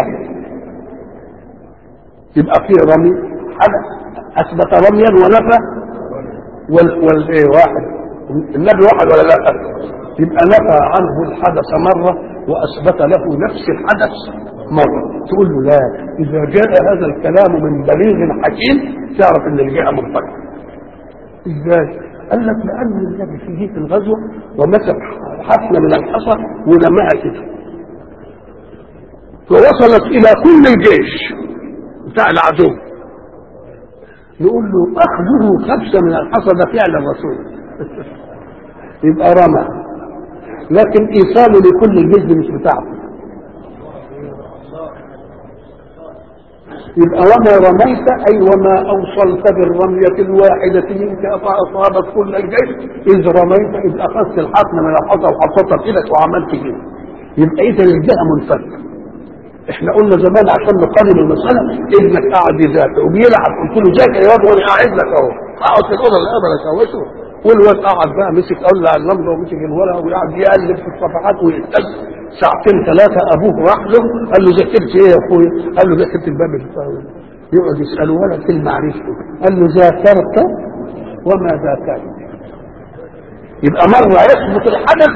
يبقى فيه رمي حدث أثبت رميا ونفى وال, وال... إيه واحد النبي واحد ولا لا يبقى نفى عنه الحدث مرة وأثبت له نفس الحدث مرة تقول له لا إذا جاء هذا الكلام من بليغ حكيم تعرف أن الجهة منفكة ازاي؟ قال لك لأن النبي في هيك الغزوة ومسك حفنة من الحصى ولمها كده فوصلت إلى كل الجيش بتاع العدو نقول له أخذه خبزة من الحصى ده فعل الرسول يبقى رمى لكن إيصاله لكل الجيش مش بتاعته يبقى وما رميت أي وما أوصلت بالرمية الواحدة منك فأصابت كل الجيش إذ رميت إذ أخذت الحقن من الحصى وحطيتها في إيدك وعملت كده يبقى إذا الجهة منفكة احنا قلنا زمان عشان نقارن المسألة ابنك قاعد يذاكر وبيلعب قلت له ذاكر يا واد وانا قاعد لك اهو اقعد في الاوضه اللي قبلك اهوته والواد قعد بقى مسك اولع اللمبه ومسك الورقه وقعد يقلب في الصفحات ويهتز ساعتين ثلاثه ابوه راح له قال له ذاكرت ايه يا اخويا؟ قال له ذاكرت الباب الفاول يقعد يساله ولا كلمه عرفته قال له ذاكرت وما ذاكرت يبقى مره يثبت الحدث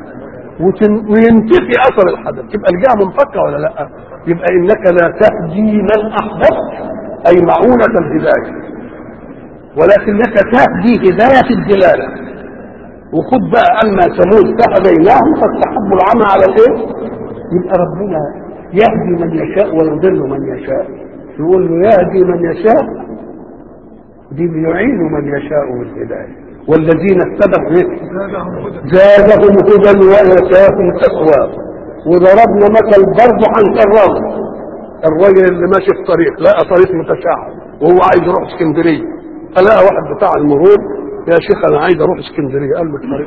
وينتفي اثر الحدث يبقى الجهه منفكه ولا لا يبقى انك لا تهدي من احببت اي معونه الهدايه ولكنك تهدي هدايه الدلاله وخد بقى اما ثمود فهديناهم فاستحبوا العمى على الايه يبقى ربنا يهدي من يشاء ويضل من يشاء يقول له يهدي من يشاء دي بيعين من يشاء بالهدايه والذين اتبعوا زادهم هدى واتاهم تقوى وضربنا مثل برضه عن كرام الراجل اللي ماشي في طريق لقى طريق متشعب وهو عايز يروح اسكندريه فلقى واحد بتاع المرور يا شيخ انا عايز اروح اسكندريه قال له الطريق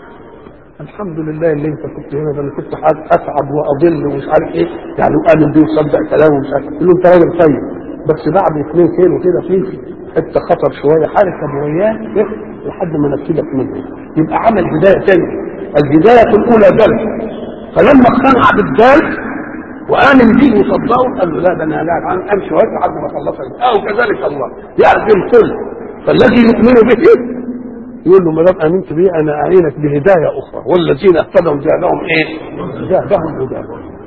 الحمد لله اللي انت كنت هنا ده انا كنت اتعب واضل ومش عارف ايه يعني وقال بيه وصدق كلامه ومش عارف قال له انت راجل طيب بس بعد اثنين كيلو كده في حته خطر شويه حركه وياه لحد ما نفذك منه يبقى عمل بدايه ثانيه البدايه الاولى دل فلما اقتنع بالدال وامن به وصدقه قال له لا ده انا لا امشي وقت لحد ما خلص او كذلك الله يعرف الكل فالذي يؤمن به يقول له ما دام امنت به انا اعينك بهدايه اخرى والذين اهتدوا زادهم ايه؟ زادهم هدى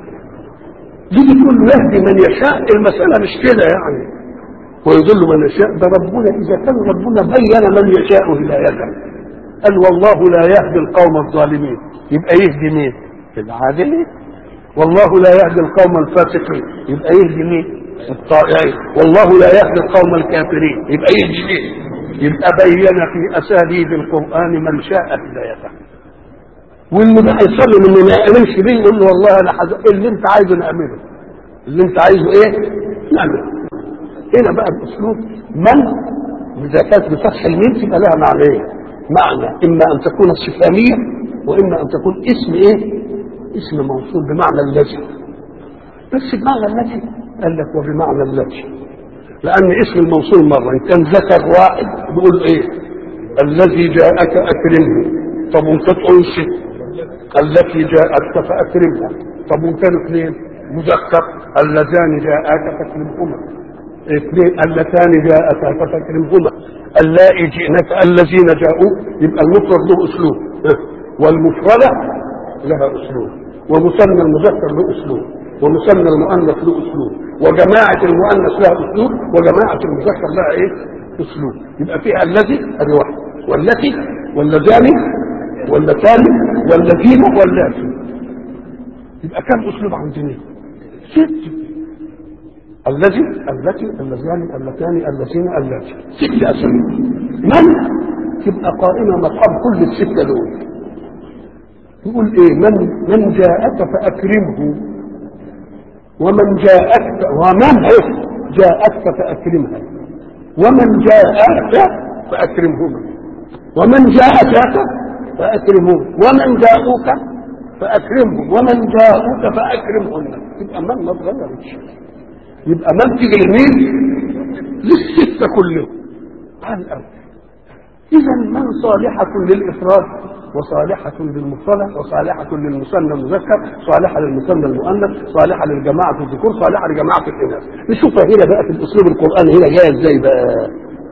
دي بتقول يهدي من يشاء المساله مش كده يعني ويضل من يشاء ده ربنا اذا كان ربنا بين من يشاء هدايته قال والله لا يهدي القوم الظالمين يبقى يهدي مين؟ العادلين والله لا يهدي القوم الفاسقين يبقى يهدي مين؟ الطائعين والله لا يهدي القوم الكافرين يبقى يهدي مين؟ يبقى بين في اساليب القران من شاء هدايته واللي بقى يصلي من ما يامنش بيه يقول له والله انا حز... اللي انت عايزه نعمله اللي انت عايزه ايه؟ نعمله هنا بقى الاسلوب من اذا كانت بفتح الميم تبقى لها معنيين معنى اما ان تكون استفهاميه واما ان تكون اسم ايه؟ اسم موصول بمعنى الذي بس بمعنى الذي قال لك وبمعنى الذي لان اسم الموصول مره ان كان ذكر واحد بيقول ايه؟ الذي جاءك اكرمه طب وانت تقولش التي جاءتك فاكرمها طب وكانوا اثنين مذكر اللذان جاءاك فاكرمهما اثنين اللتان جاءتا فاكرمهما اللائي جئنك الذين جاءوا يبقى المفرد له اسلوب والمفردة لها اسلوب ومثنى المذكر له اسلوب ومثنى المؤنث له اسلوب وجماعة المؤنث لها اسلوب وجماعة المذكر لها ايه؟ اسلوب يبقى فيها الذي ادي واحد والتي واللذان واللتان والذين واللاتي يبقى كم اسلوب عندنا؟ ست الذي التي اللذان اللتان اللذين اللاتي ست اسامي من تبقى قائمه مقام كل السته دول يقول ايه من من جاءك فاكرمه ومن جاءك ومن جاءك فاكرمها ومن جاءك فاكرمهما ومن جاءك فاكرمهما ومن جاءوك فاكرمهم ومن جاءوك فاكرمهن يبقى من ما اتغيرتش يبقى من تيجي لمين للستة كلهم على الأرض إذا من صالحة للإفراد وصالحة للمفردة وصالحة للمثنى المذكر صالحة للمثنى المؤنث صالحة للجماعة الذكور صالحة لجماعة الإناث نشوفها هنا بقى في الأسلوب القرآني هنا جاية إزاي بقى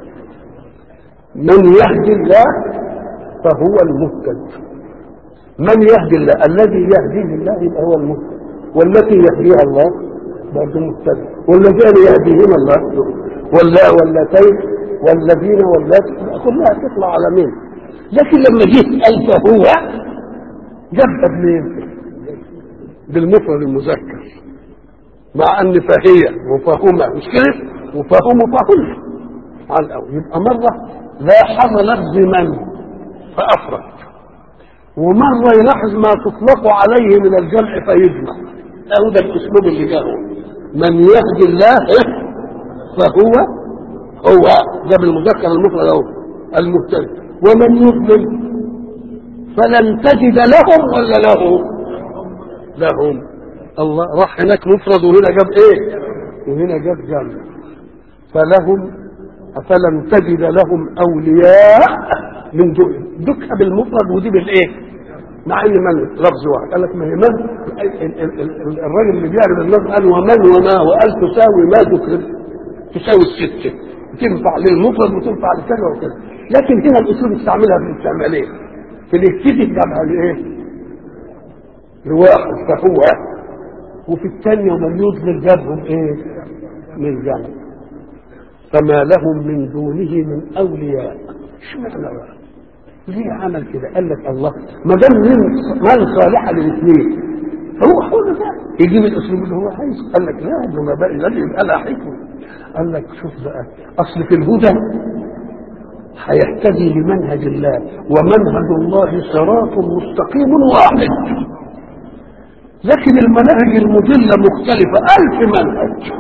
من يهدي الله فهو المهتد من يهدي الله الذي يهديه الله يبقى هو المهتد والتي يهديها الله برضه مهتد والذين يهديهما الله ولا واللتين والذين واللاتي كلها تطلع على مين لكن لما جه قال فهو جابها بمين بالمفرد المذكر مع ان فهي وفهما مش كده وفهم وفهم على الاول يبقى مره لاحظ لفظ من فافرد ومره يلاحظ ما تطلق عليه من الجمع فيجمع اهو ده الاسلوب اللي جاءه من يهدي الله فهو هو ده بالمذكر المفرد اهو المهتد ومن يضلل فلن تجد لهم ولا له لهم الله راح هناك مفرد وهنا جاب ايه وهنا جاب جمع فلهم فلن تجد لهم اولياء من دون دكها بالمفرد ودي بالايه مع ان من لفظ واحد قال لك ما هي من الراجل اللي بيعرف اللفظ قال ومن وما وقال تساوي ما ذكر تساوي السته تنفع للمفرد وتنفع لكذا وكذا لكن هنا الاسلوب استعملها في الاستعمالين في الاكتفي جابها لايه؟ لواحد فهو وفي الثانيه ومن يضلل جابهم ايه؟ من جمع فما لهم من دونه من اولياء اشمعنى بقى؟ ليه عمل كده؟ قال لك الله ما دام من صالحه للاثنين هو حول ده يجيب الاسلوب اللي هو عايزه قال لك لا ده ما بقى الذي يبقى لها حكمه قال لك شوف بقى اصل في الهدى هيهتدي لمنهج الله ومنهج الله صراط مستقيم واحد لكن المناهج المضلة مختلفة ألف منهج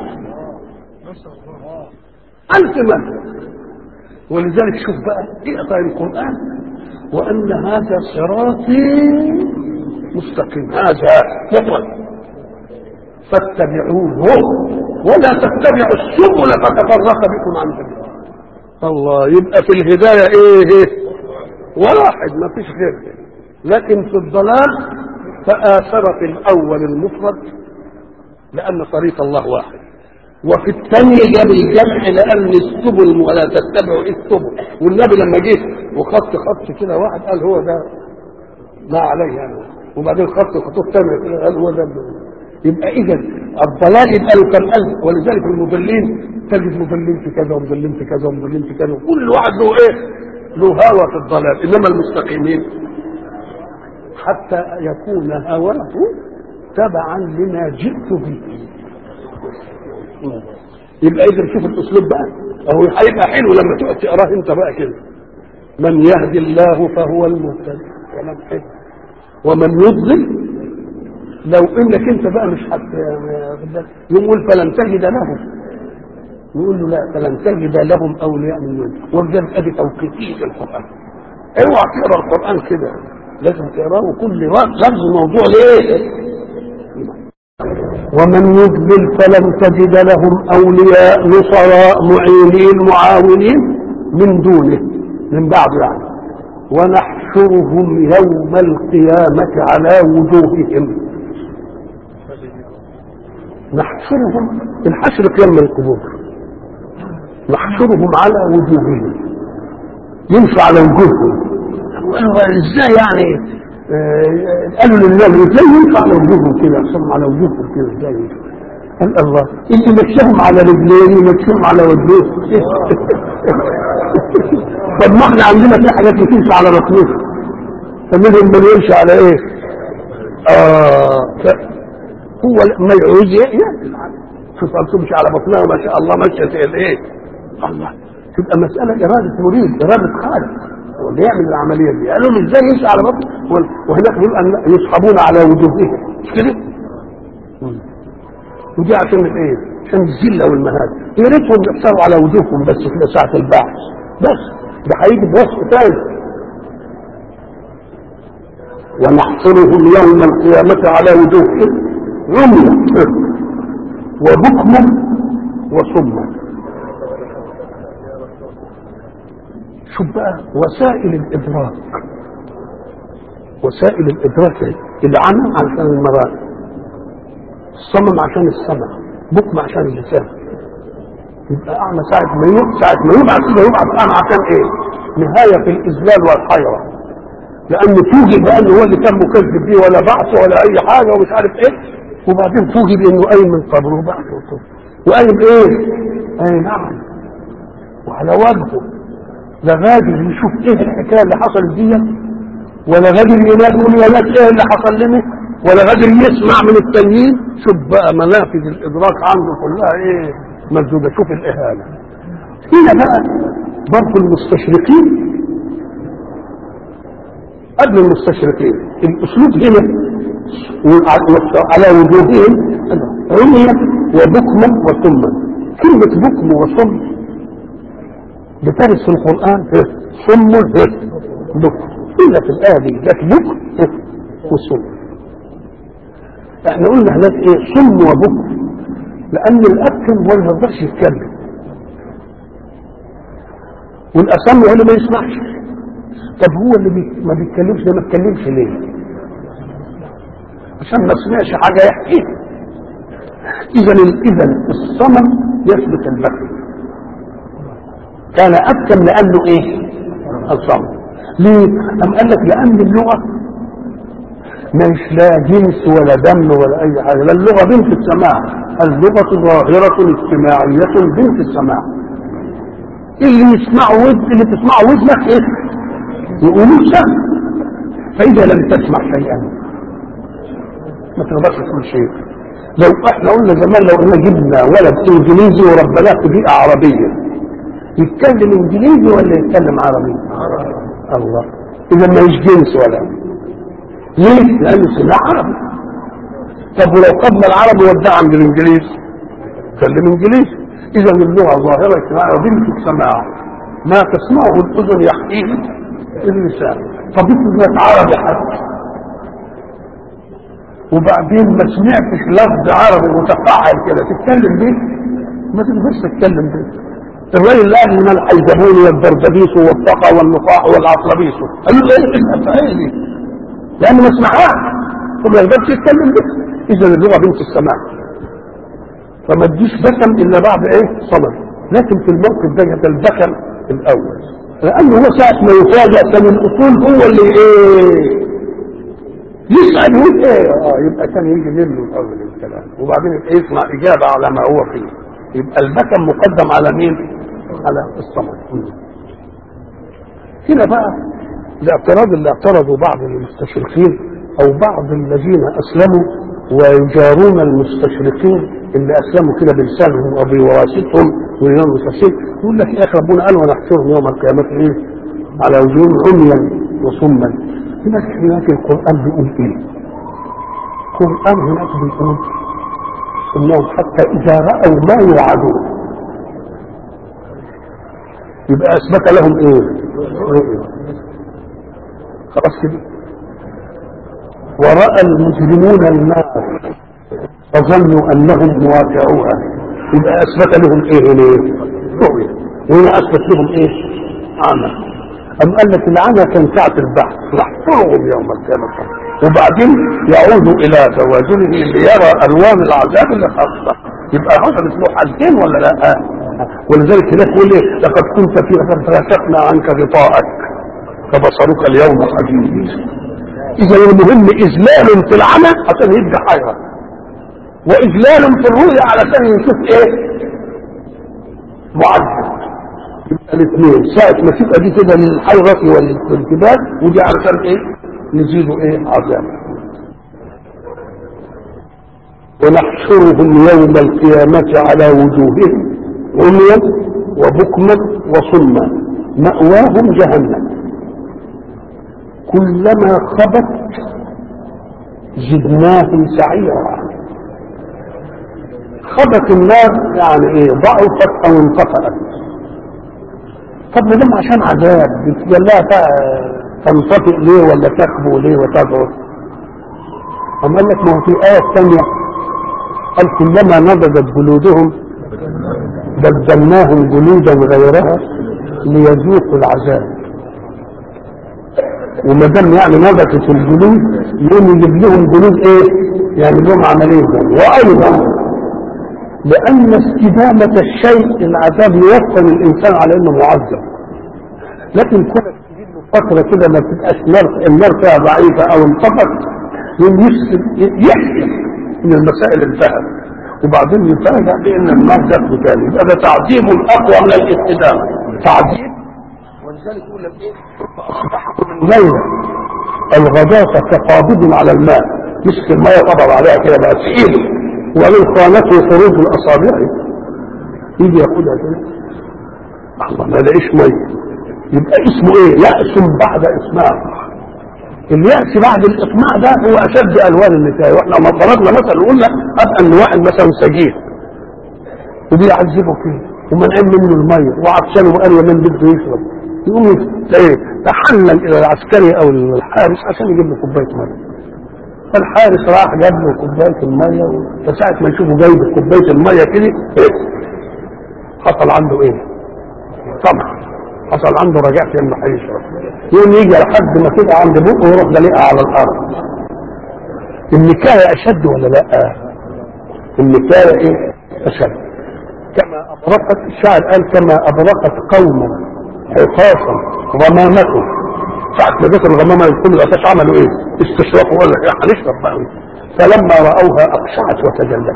ألف منهج ولذلك شوف بقى اقرأ القرآن وأن هذا صراطي مستقيم هذا مفرد فاتبعوه ولا تتبعوا السبل فتفرق بكم عن سبيله الله يبقى في الهدايه ايه واحد ما فيش غير لكن في الضلال فآثر في الأول المفرد لأن طريق الله واحد وفي الثاني جاب الجمع لأن السبل ولا تتبعوا السبل والنبي لما جه وخط خط كده واحد قال هو ده ما عليه يعني وبعدين خط خطوط ثانيه كده قال هو ده يبقى اذا الضلال يبقى له كم الف ولذلك المضلين تجد مضلين في كذا ومضلين في كذا ومضلين في كذا وكل واحد له ايه؟ له هوى في الضلال انما المستقيمين حتى يكون هواه تبعا لما جئت به يبقى اذا شوف الاسلوب بقى هو هيبقى حلو لما تقعد تقراه انت بقى كده من يهدي الله فهو المهتدي كلام حلو ومن يضلل لو انك انت بقى مش حت يقول فلن تجد لهم يقول له لا فلن تجد لهم اولياء من دون وبجد ادي توقيتيه في القران اوعى تقرا القران كده لازم تقراه وكل لفظ موضوع ليه ومن يضلل فلن تجد لهم اولياء نصراء معينين معاونين من دونه من بعد يعني ونحن ونحشرهم يوم القيامة على وجوههم نحشرهم الحشر قيام من القبور نحشرهم على وجوههم يمشوا على وجوههم ازاي يعني آه، قالوا لله ازاي يمشوا على وجوههم كده يحصلهم على وجوههم كده ازاي يمشوا؟ قال الله اللي مشاهم على رجلين يمشيهم على وجوههم طب ما احنا عندنا في حاجات بتمشي على بطنها فمنهم من يمشي على ايه؟ اه ف- هو ما يعوز يعمل شوف قال تمشي على بطنها ما شاء الله مشيت الايه؟ الله تبقى مسألة إرادة مريد إرادة خالق هو اللي يعمل العملية دي قالوا له ازاي يمشي على بطنه وهناك يقول أن يسحبون على وجوههم مش كده؟ ودي عشان ايه؟ عشان الذله والمهانه يا ريتهم يحصلوا على وجوههم بس كده ساعه البحث بس ده هيجي بوصف تاني ونحصرهم يوم القيامة على وجوههم عميا وبكما وصما شوف بقى وسائل الإدراك وسائل الإدراك العمى عشان المرأة الصمم عشان السمع بكم عشان اللسان يبقى اعمى ساعة ما يبعث ساعة ما يبعث كده يبعث اعمى عشان ايه؟ نهاية في الاذلال والحيرة لان توجد بانه هو اللي كان مكذب بيه ولا بعث ولا اي حاجة ومش عارف ايه وبعدين توجد انه قايم من قبره وبعث وقايم ايه؟ اي نعم وعلى وجهه لا غادر يشوف ايه الحكايه اللي حصلت دي ولا غادر ينادي يقول يا ناس ايه اللي حصل لنا ولا قادر يسمع من التانيين شوف بقى منافذ الادراك عنده كلها ايه مسدوده شوف الاهانه هنا بقى برضه المستشرقين قبل المستشرقين الاسلوب هنا على وجوههم عميا وبكما وصما كلمة بكم وصم بترد في القرآن صم بكم إلا في الآية دي جت بكم وصم احنا قلنا هناك ايه صم وبكم لان الابكم هو ما يقدرش يتكلم والاصم هو اللي ما يسمعش طب هو اللي بي... ما بيتكلمش ده ما اتكلمش ليه عشان ما سمعش حاجه يحكيها اذا اذا الصمم يثبت البكم كان ابكم لانه ايه الصمم ليه ام قال لك لان اللغه مش لا جنس ولا دم ولا اي حاجه لا اللغه بنت السماع اللغه ظاهره اجتماعيه بنت السماع اللي يسمعه ود اللي تسمعه ودنك ايه يقولوا سمع فاذا لم تسمع شيئا ما تقدرش تقول شيء لو احنا قلنا زمان لو احنا جبنا ولد انجليزي وربناه في بيئه عربيه يتكلم انجليزي ولا يتكلم عربي؟ الله اذا ما يش جنس ولا ليه؟ لأنه سمع عربي طب ولو قبل العربي ودعم بالإنجليز كلم إنجليزي إذا اللغة ظاهرة اجتماعية وبنت السماع ما تسمعه الأذن يحكيه اللسان طب انت عربي حتى وبعدين ما سمعتش لفظ عربي متفاعل كده تتكلم بيه ما تقدرش تتكلم بيه الراجل اللي قال من الحيزبون والدردبيس والطقى والنقاح والعطلبيس قال له ايه الافعال دي؟ لانه ما سمعهاش ثم ما يقدرش يتكلم بها اذا اللغه بنت السماع فما تجيش بكم الا بعد ايه صمد لكن في الموقف ده ده البكم الاول لانه هو ساعه ما يفاجئ كان الاصول هو اللي ايه يسأل يقول ايه اه يبقى كان يجي منه الاول الكلام وبعدين يبقى يسمع اجابه على ما هو فيه يبقى البكم مقدم على مين؟ على الصمد هنا بقى الاعتراض اللي اعترضوا بعض المستشرقين او بعض الذين اسلموا ويجارون المستشرقين اللي اسلموا كده بلسانهم او بواسطهم ويوم المستشرقين يقول لك يا اخي ربنا قال ونحشرهم يوم القيامه ايه؟ على وجوههم عميا وصما هناك هناك القران بيقول ايه؟ القران هناك بيقول انهم حتى اذا راوا ما يوعدون يبقى اثبت لهم ايه؟ رؤيه خلاص كده ورأى المجرمون النار فظنوا انهم مواقعوها يبقى اثبت لهم ايه هنا رؤية وهنا اثبت لهم ايه عمى أم قال لك العنى كان ساعة البحث نحفرهم يوم القيامة وبعدين يعود إلى توازنه ليرى ألوان العذاب اللي خاصة يبقى حصلت له حالتين ولا لا؟ ولذلك هناك يقول ايه لقد كنت في فكشفنا عنك غطاءك فبصرك اليوم حديد اذا المهم اذلال في العمى عشان يبقى حاجه واذلال في الرؤيا علشان يشوف ايه معذب يبقى الاثنين ساعة ما تبقى دي كده للحيرة والانتباه ودي علشان ايه نزيدوا ايه عذاب ونحشرهم يوم القيامة على وجوههم عميا وبكما وصما مأواهم جهنم كلما خبت زدناهم سعيرا خبت النار يعني ايه ضعفت او انطفأت طب ما دام عشان عذاب بتجلها تنطفئ ليه ولا تخبو ليه وتضعف أم قال لك ما هو في آية ثانية قال كلما نضجت جلودهم بدلناهم جلودا غيرها ليذوقوا العذاب وما دام يعني نضجت الجلود يقوم يجيب لهم جلود ايه؟ يعني لهم عمليه وايضا لان استدامه الشيء العذاب يوصل الانسان على انه معذب لكن كونك تجيب له فتره كده ما تبقاش نار النار فيها ضعيفه او انطفت يقوم يحسب ان المسائل انتهت وبعدين يفاجأ بان النار جات تاني يبقى ده تعذيب اقوى من الاستدامه تعذيب ولذلك يقول لك ايه فاصبحتم الليله الغداة كقابض على الماء مسك الماء قبض عليها كده بقى تقيل ومن خانته خروج الاصابع يجي ياخدها كده الله ما لاقيش ميه يبقى اسمه ايه يأس بعد اسماع اليأس بعد الإقناع ده هو أشد ألوان النساء وإحنا لما ضربنا مثلا قلنا أبقى إن واحد مثلا سجين وبيعذبه فيه ومنعين منه المية وعطشان وقال يمين بده يشرب يقوم ايه تحلل إلى العسكري أو الحارس عشان يجيب له كوباية مية فالحارس راح جاب له كوباية المية فساعة ما يشوفه جايب كوباية المية كده إيه؟ حصل عنده إيه؟ طمع حصل عنده رجاء في انه هيشرب يقوم يجي لحد ما كده عند بقه ويروح دليقها على الارض النكايه اشد ولا لا النكايه ايه اشد كما ابرقت الشاعر قال كما ابرقت قوما عقاصا غمامته ساعة ما جت الغمامة يكون الأساس عملوا إيه؟ استشرفوا ولا إيه؟ هنشرب بقى فلما رأوها أقشعت وتجلت.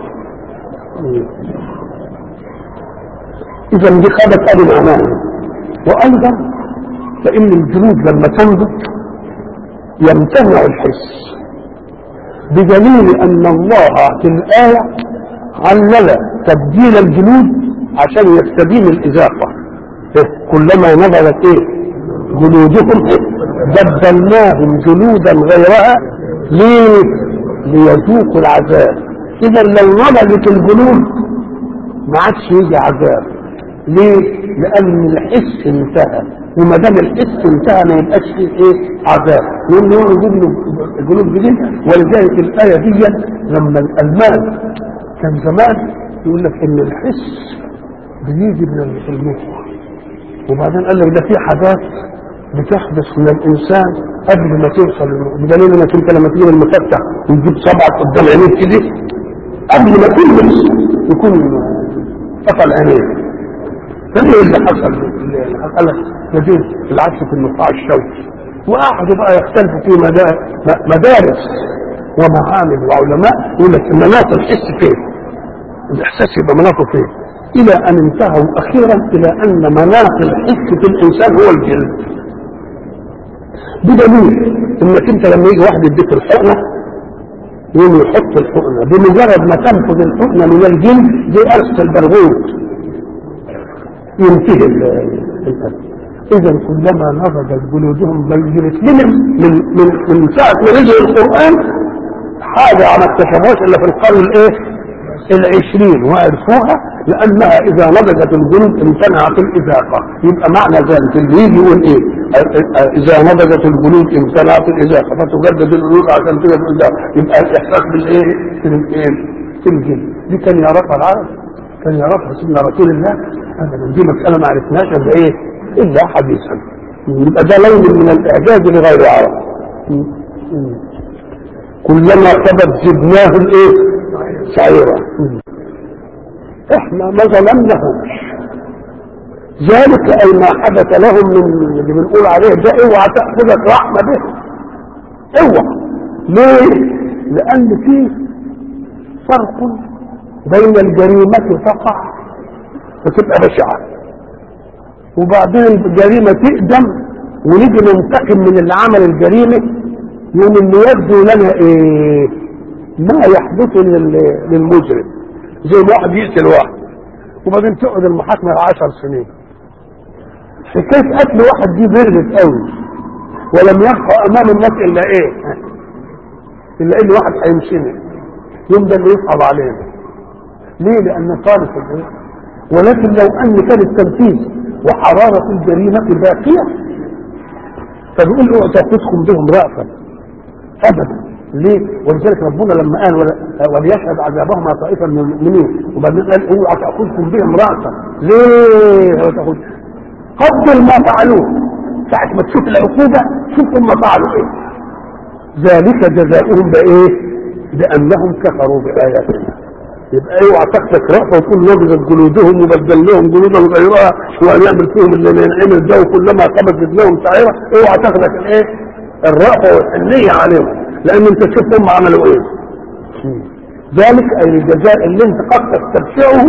إذا دي خدت أدي معناها وايضا فان الجلود لما تنضج يمتنع الحس بدليل ان الله في الايه علل تبديل الجلود عشان يستديم الازاقه كلما نضجت ايه جلودهم بدلناهم جلودا غيرها ليه ليذوقوا العذاب اذا لو نضجت الجلود ما عادش يجي عذاب ليه؟ لأن الحس انتهى وما دام الحس انتهى ما يبقاش فيه ايه؟ عذاب يقول له يجيب له جنود جديد ولذلك الآية دي لما الألمان كان زمان يقول لك إن الحس بيجي من المخ وبعدين قال لك ده في حاجات بتحدث من الإنسان قبل ما توصل بدليل إنك أنت لما تجيب المفتح وتجيب صبعك قدام عينيك كده قبل ما تلمس يكون قفل عينيك فايه اللي حصل اللي حصل نتيجه العكس في النقاع الشوكي وقعدوا بقى يختلفوا في مدارس ومعامل وعلماء يقول لك مناط الحس فين الاحساس يبقى مناطه فين الى ان انتهوا اخيرا الى ان مناط الحس في الانسان هو الجلد بدليل انك انت لما يجي واحد يديك الحقنه يقوم يحط الحقنه بمجرد ما تنفذ الحقنه من الجلد زي قرصه البرغوث ينتهي الأمر إذا كلما نضجت جلودهم بينت لهم من من من ساعة ما نزل القرآن حاجة ما اكتشفوش إلا في القرن الإيه؟ العشرين وعرفوها لأنها إذا نضجت الجلود امتنعت الإذاقة يبقى معنى ذلك اللي يجي يقول إيه؟ إذا نضجت الجلود امتنعت الإذاقة فتجدد الجلود عشان كده يبقى الإحساس بالإيه؟ في الإيه؟ في الجلد دي كان يعرفها العرب كان يعرفها سيدنا رسول الله ابدا دي مساله ما عرفناش الا ايه الا حديثا يبقى ده لون من الاعجاز لغير عرب كلما كبت زدناه الايه سعيرا احنا ما ظلمناهمش ذلك اي ما حدث لهم من اللي بنقول عليه ده اوعى تاخذك رحمه به اوعى ليه لان فيه فرق بين الجريمه تقع وتبقى بشعه وبعدين الجريمه تقدم ونيجي ننتقم من اللي عمل الجريمه يوم اللي يبدو لنا ايه ما يحدث لل- للمجرم زي ما واحد يقتل واحد وبعدين تقعد المحاكمه عشر سنين حكايه قتل واحد دي بردت قوي ولم يبقى امام الناس الا ايه الا ان واحد هيمشينا يوم ده اللي يصعب علينا ليه لان طالب الايه ولكن لو ان كان التنفيذ وحراره الجريمه باقيه فبيقول اوعوا تاخذكم بهم رأفا ابدا ليه؟ ولذلك ربنا لما قال ولا- وليشهد عذابهما طائفه من المؤمنين وبعدين قال اوعى تاخذكم بهم راسا ليه؟ هو تاخذ قدر ما فعلوه ساعة ما تشوف العقوبة شوف هم فعلوا ايه ذلك جزاؤهم بايه؟ بانهم كفروا باياتنا يبقى اوعى تاخدك رأفة وتقول نبذت جلودهم وبدل لهم جلودا غيرها ونعمل فيهم اللي ينعمل ده وكلما قبضت لهم سعيرة اوعى تاخدك الايه؟ الرأفة والحنية عليهم لان انت شوف هم عملوا ايه ذلك اي الجزاء اللي انت قد تستبشعه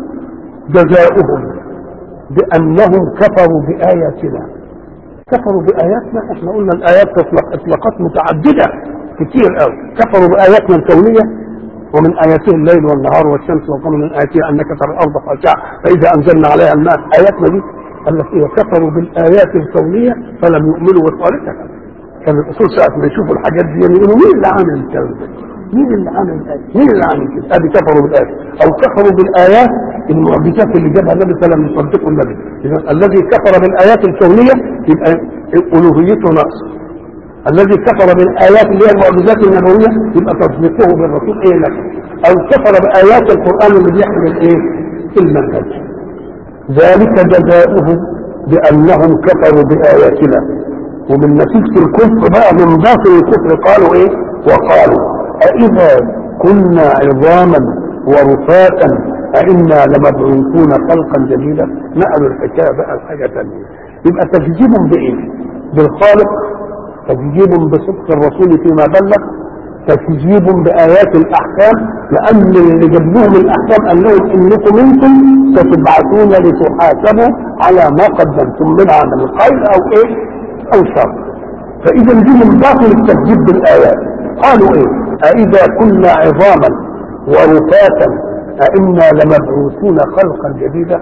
جزاؤهم بانهم كفروا باياتنا كفروا باياتنا احنا قلنا الايات تطلق اطلاقات متعدده كتير قوي كفروا باياتنا الكونيه ومن اياته الليل والنهار والشمس والقمر من اياته انك ترى الارض خاشعه فاذا انزلنا عليها الماء اياتنا دي قال لك ايه كفروا بالايات الكونيه فلم يؤمنوا بخالقها كان الاصول ساعه ما يشوفوا الحاجات دي يقولوا مين اللي عامل الكلام ده؟ مين اللي عامل الآيات؟ مين اللي عامل كده؟ ادي كفروا بالايات او كفروا بالايات المعجزات اللي جابها النبي فلم يصدقوا النبي إذا الذي كفر بالايات الكونيه يبقى الوهيته ناقصه الذي كفر بالايات اللي هي المعجزات النبويه يبقى تصديقه بالرسول ايه لك او كفر بايات القران اللي بيحمل ايه المنهج ذلك جزاؤهم بانهم كفروا باياتنا ومن نتيجه الكفر بقى من باطل الكفر قالوا ايه وقالوا أإذا كنا عظاما ورفاتا أئنا لمبعوثون خلقا جديدا نقلوا الحكايه بقى لحاجه ثانيه يبقى تكذيب بايه؟ بالخالق تكذيب بصدق الرسول فيما بلغ تكذيب بآيات الأحكام لأن اللي جاب لهم الأحكام قال لهم إنكم أنتم ستبعثون لتحاسبوا على ما قدمتم من عمل خير أو إيه أو شر فإذا دي من باطل التكذيب بالآيات قالوا إيه أإذا كنا عظاما ورفاتا أئنا لمبعوثون خلقا جديدا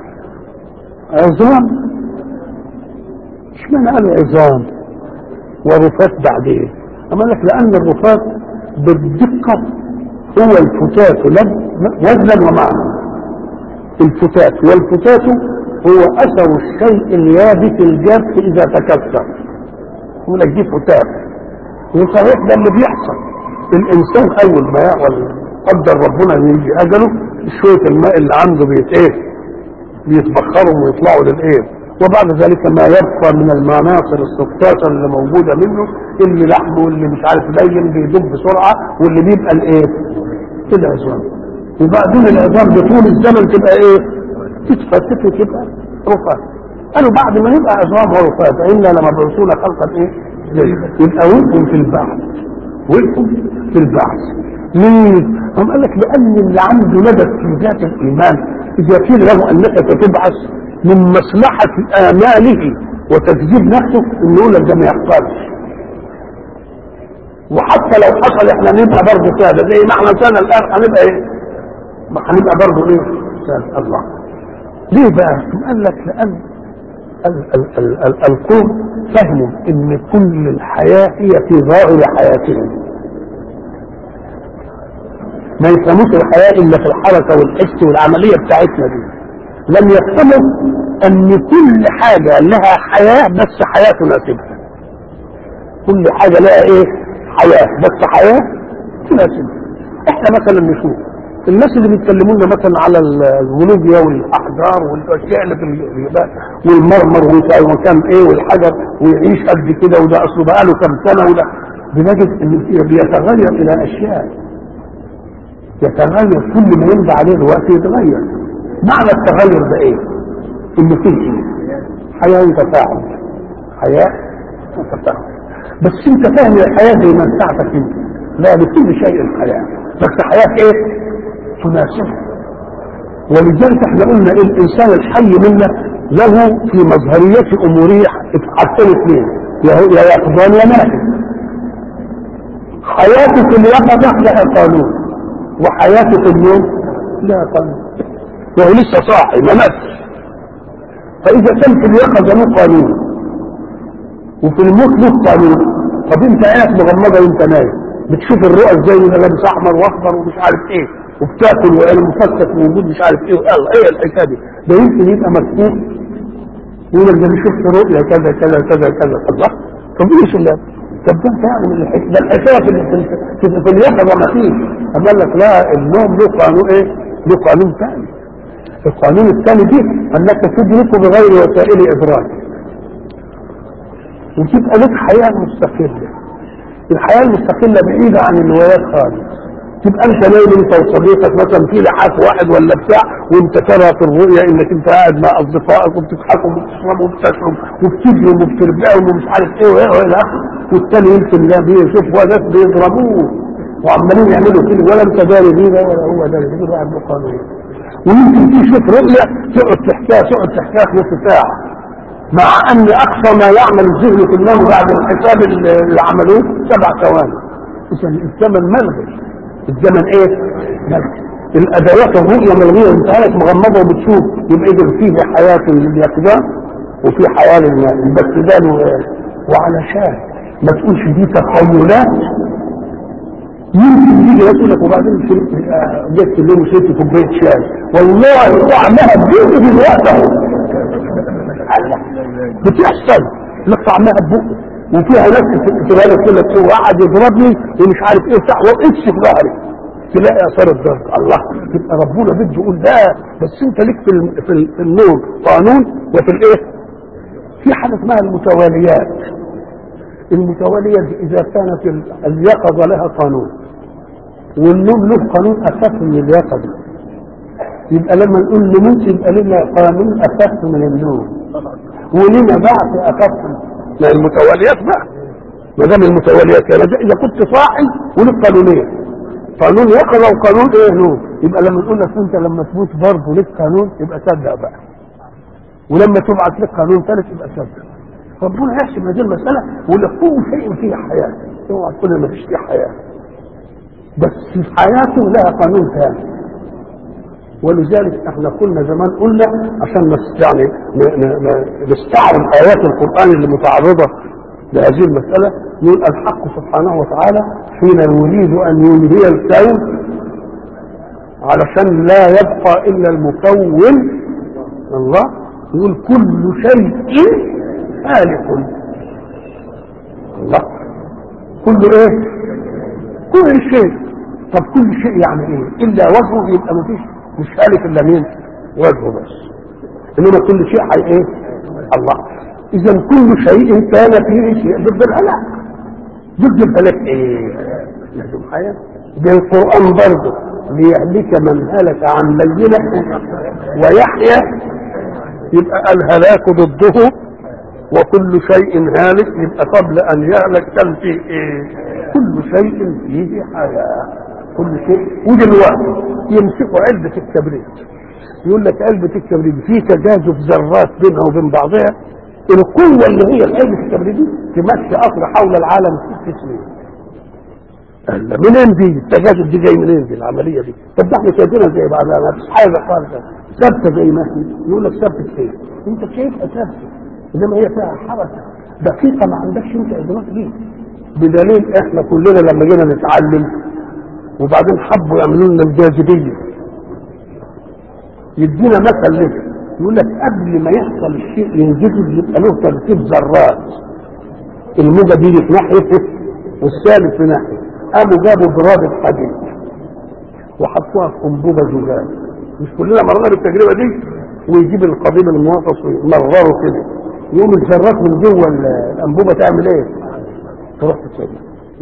عظام اشمعنى قالوا عظام ورفات بعدين أما لك لأن الرفات بالدقة هو الفتات لب وزنا ومعنى الفتات والفتات هو أثر الشيء اليابس الجاف إذا تكسر يقول لك دي فتات وصحيح ده اللي بيحصل الإنسان أول ما يعمل قدر ربنا ان يجي أجله شوية الماء اللي عنده بيت إيه بيتبخروا ويطلعوا للإيه وبعد ذلك ما يبقى من المناصر السكتاتة اللي موجودة منه اللي لحمه واللي مش عارف لين بيدب بسرعة واللي بيبقى الايه العظام وبعدين العظام بطول الزمن تبقى ايه تتفتت وتبقى رفات قالوا بعد ما يبقى عظام ورفات فإنا لمبعوثون خلقا ايه يبقى وقفوا في البحث وقفوا في البحث ليه؟ هم قال لك لأن اللي عنده ندى في ذات الإيمان إذا قيل له أنك ستبعث من مصلحة آماله وتكذيب نفسه انه يقول لك ده ما يحصلش وحتى لو حصل احنا نبقى برضه سادة زي ما احنا سادة الان هنبقى ايه؟ ما هنبقى برضه ايه؟ سادة الله ليه بقى؟ قال لك لان ال ال ال ال القوم فهموا ان كل الحياة هي في ظاهر حياتهم ما يفهموش الحياة الا في الحركة والحس والعملية بتاعتنا دي لم يفهموا ان كل حاجة لها حياة بس حياة تناسبها كل حاجة لها ايه حياة بس حياة تناسبها احنا مثلا نشوف الناس اللي بيتكلموا لنا مثلا على الجيولوجيا والاحجار والاشياء اللي في الجبال والمرمر وكان ايه والحجر ويعيش قد كده وده اصله بقاله كام سنه وده بنجد ان بيتغير الى اشياء يتغير كل ما يمضي عليه الوقت يتغير معنى التغير ده ايه؟ انه فيه ايه؟ حياه وتفاعل حياه وتفاعل بس انت فاهم الحياه زي ما بتاعتك انت لا لكل شيء حياه بس حياه ايه؟ تناسبه ولذلك احنا قلنا إيه الانسان الحي منا له في مظهرية امورية حاجتين اثنين يا يقظان يا نائم حياته في اليقظة لها قانون وحياته في النوم لها قانون وهو لسه صاحي ما ماتش فاذا كان في اليقظة له قانون وفي الموت له قانون طب انت قاعد مغمضة وانت نايم بتشوف الرؤى ازاي ولا لابس احمر واخضر ومش عارف ايه وبتاكل وانا مفكك موجود مش عارف ايه يلا ايه الحكايه دي ده يمكن يبقى مكتوب يقول لك ده انا شفت رؤيا كذا كذا كذا كذا الله طب ايش اللي طب ده انت يعني من الحكايه ده الحكايه في ال- في, في, في اليقظه ما فيش قال لك لا النوم له قانون ايه؟ له قانون ثاني القانون الثاني دي انك تدرك بغير وسائل ادراك وتبقى لك حياه مستقله الحياه المستقله بعيده عن الروايات خالص تبقى انت نايم انت وصديقك مثلا في لحاف واحد ولا بتاع وانت ترى في الرؤيا انك انت قاعد مع اصدقائك وبتضحكوا وبتشربوا وبتشرب وبتجروا وبتربعوا ومش عارف ايه وايه والى اخره والتاني يمكن لا بيشوف ناس بيضربوه وعمالين يعملوا كده ولا انت داري بيه ده ولا هو داري بيه واحد له قانون ويمكن تشوف رؤيا تقعد تحكيها تقعد تحكيها في نص ساعه مع ان اقصى ما يعمل الذهن في النوم بعد الحساب اللي عملوه سبع ثواني اذا الزمن ملغي الزمن ايه؟ ملغي الادوات الرؤيه ملغيه انت عارف مغمضه وبتشوف يبقى اذا فيه حياه لليقظه وفي حياه للنائم بس ده له- وعلشان ما تقولش دي تخيلات يمكن يجي يقول لك وبعدين شربت آه، جبت الليل وشربت كوبايه شاي والله طعمها بيجي في الوقت اهو بتحصل لك طعمها ببقه وفيها ناس تبقى لك كده هو قاعد يضربني ومش عارف ايه بتاع وقفش في ظهري تلاقي اثار الضرب الله يبقى ربنا بده يقول لا بس انت ليك في ال- في, ال- في النور قانون وفي الايه؟ في حاجه اسمها المتواليات المتواليه دي اذا كانت ال- اليقظه لها قانون والنوم له قانون اساس من اليقظه يبقى لما نقول نموت يبقى لنا قانون اساس من النوم ولنا بعث اساس من المتواليات بقى ما دام المتواليات يعني ده اذا كنت صاحي ولك قانونين قانون يقظه وقانون ايه نوم يبقى لما نقول لك انت لما تموت برضه لك قانون يبقى صدق بقى ولما تبعث لك قانون ثالث يبقى صدق ربنا يحسب هذه المساله ويقول لك كل شيء فيه حياه اوعى تقول ما فيش فيه حياه بس في حياته لها قانون ثاني ولذلك احنا كنا زمان قلنا عشان نس يعني ن- ن- ن- نستعرض ايات القران اللي متعرضه لهذه المساله يقول الحق سبحانه وتعالى حين يريد ان ينهي الكون علشان لا يبقى الا المكون الله يقول كل شيء هالك الله كل ايه كل شيء طب كل شيء يعني ايه الا وجهه يبقى مفيش مش هالك الا مين وجهه بس انما كل شيء حي ايه الله اذا كل شيء كان فيه شيء ضد الهلاك ضد الهلاك ايه لازم حياه ده القران برضه ليهلك من هلك عن بينه ويحيى يبقى الهلاك ضده وكل شيء هالك يبقى قبل ان يهلك كان فيه ايه كل شيء فيه حياه كل شيء ودلوقتي يمسكوا علبه الكبريت يقول لك علبه الكبريت في تجاذب ذرات بينها وبين بعضها القوه اللي هي في علبه الكبريت دي تمشي قطر حول العالم ست سنين قال له منين دي التجاذب دي جاي منين دي العمليه دي طب ده احنا شايفينها زي بعضها ما فيش حاجه خالص ثابته زي ما هي يقول لك ثابته ايه انت شايفها ثابته انما هي فيها حركه دقيقه ما عندكش انت ادراك ليه بدليل احنا كلنا لما جينا نتعلم وبعدين حبوا يعملوا لنا الجاذبيه يدينا مثل ليه يقول لك قبل ما يحصل الشيء ينجذب يبقى له ترتيب ذرات الموجه دي في ناحيه والثالث في ناحيه قاموا جابوا براد الحديد وحطوها في انبوبه زجاج مش كلنا مرينا بالتجربه دي ويجيب القضيب المغطس ويمرره كده يقوم الذرات من جوه الانبوبه تعمل ايه؟ تروح تتسجل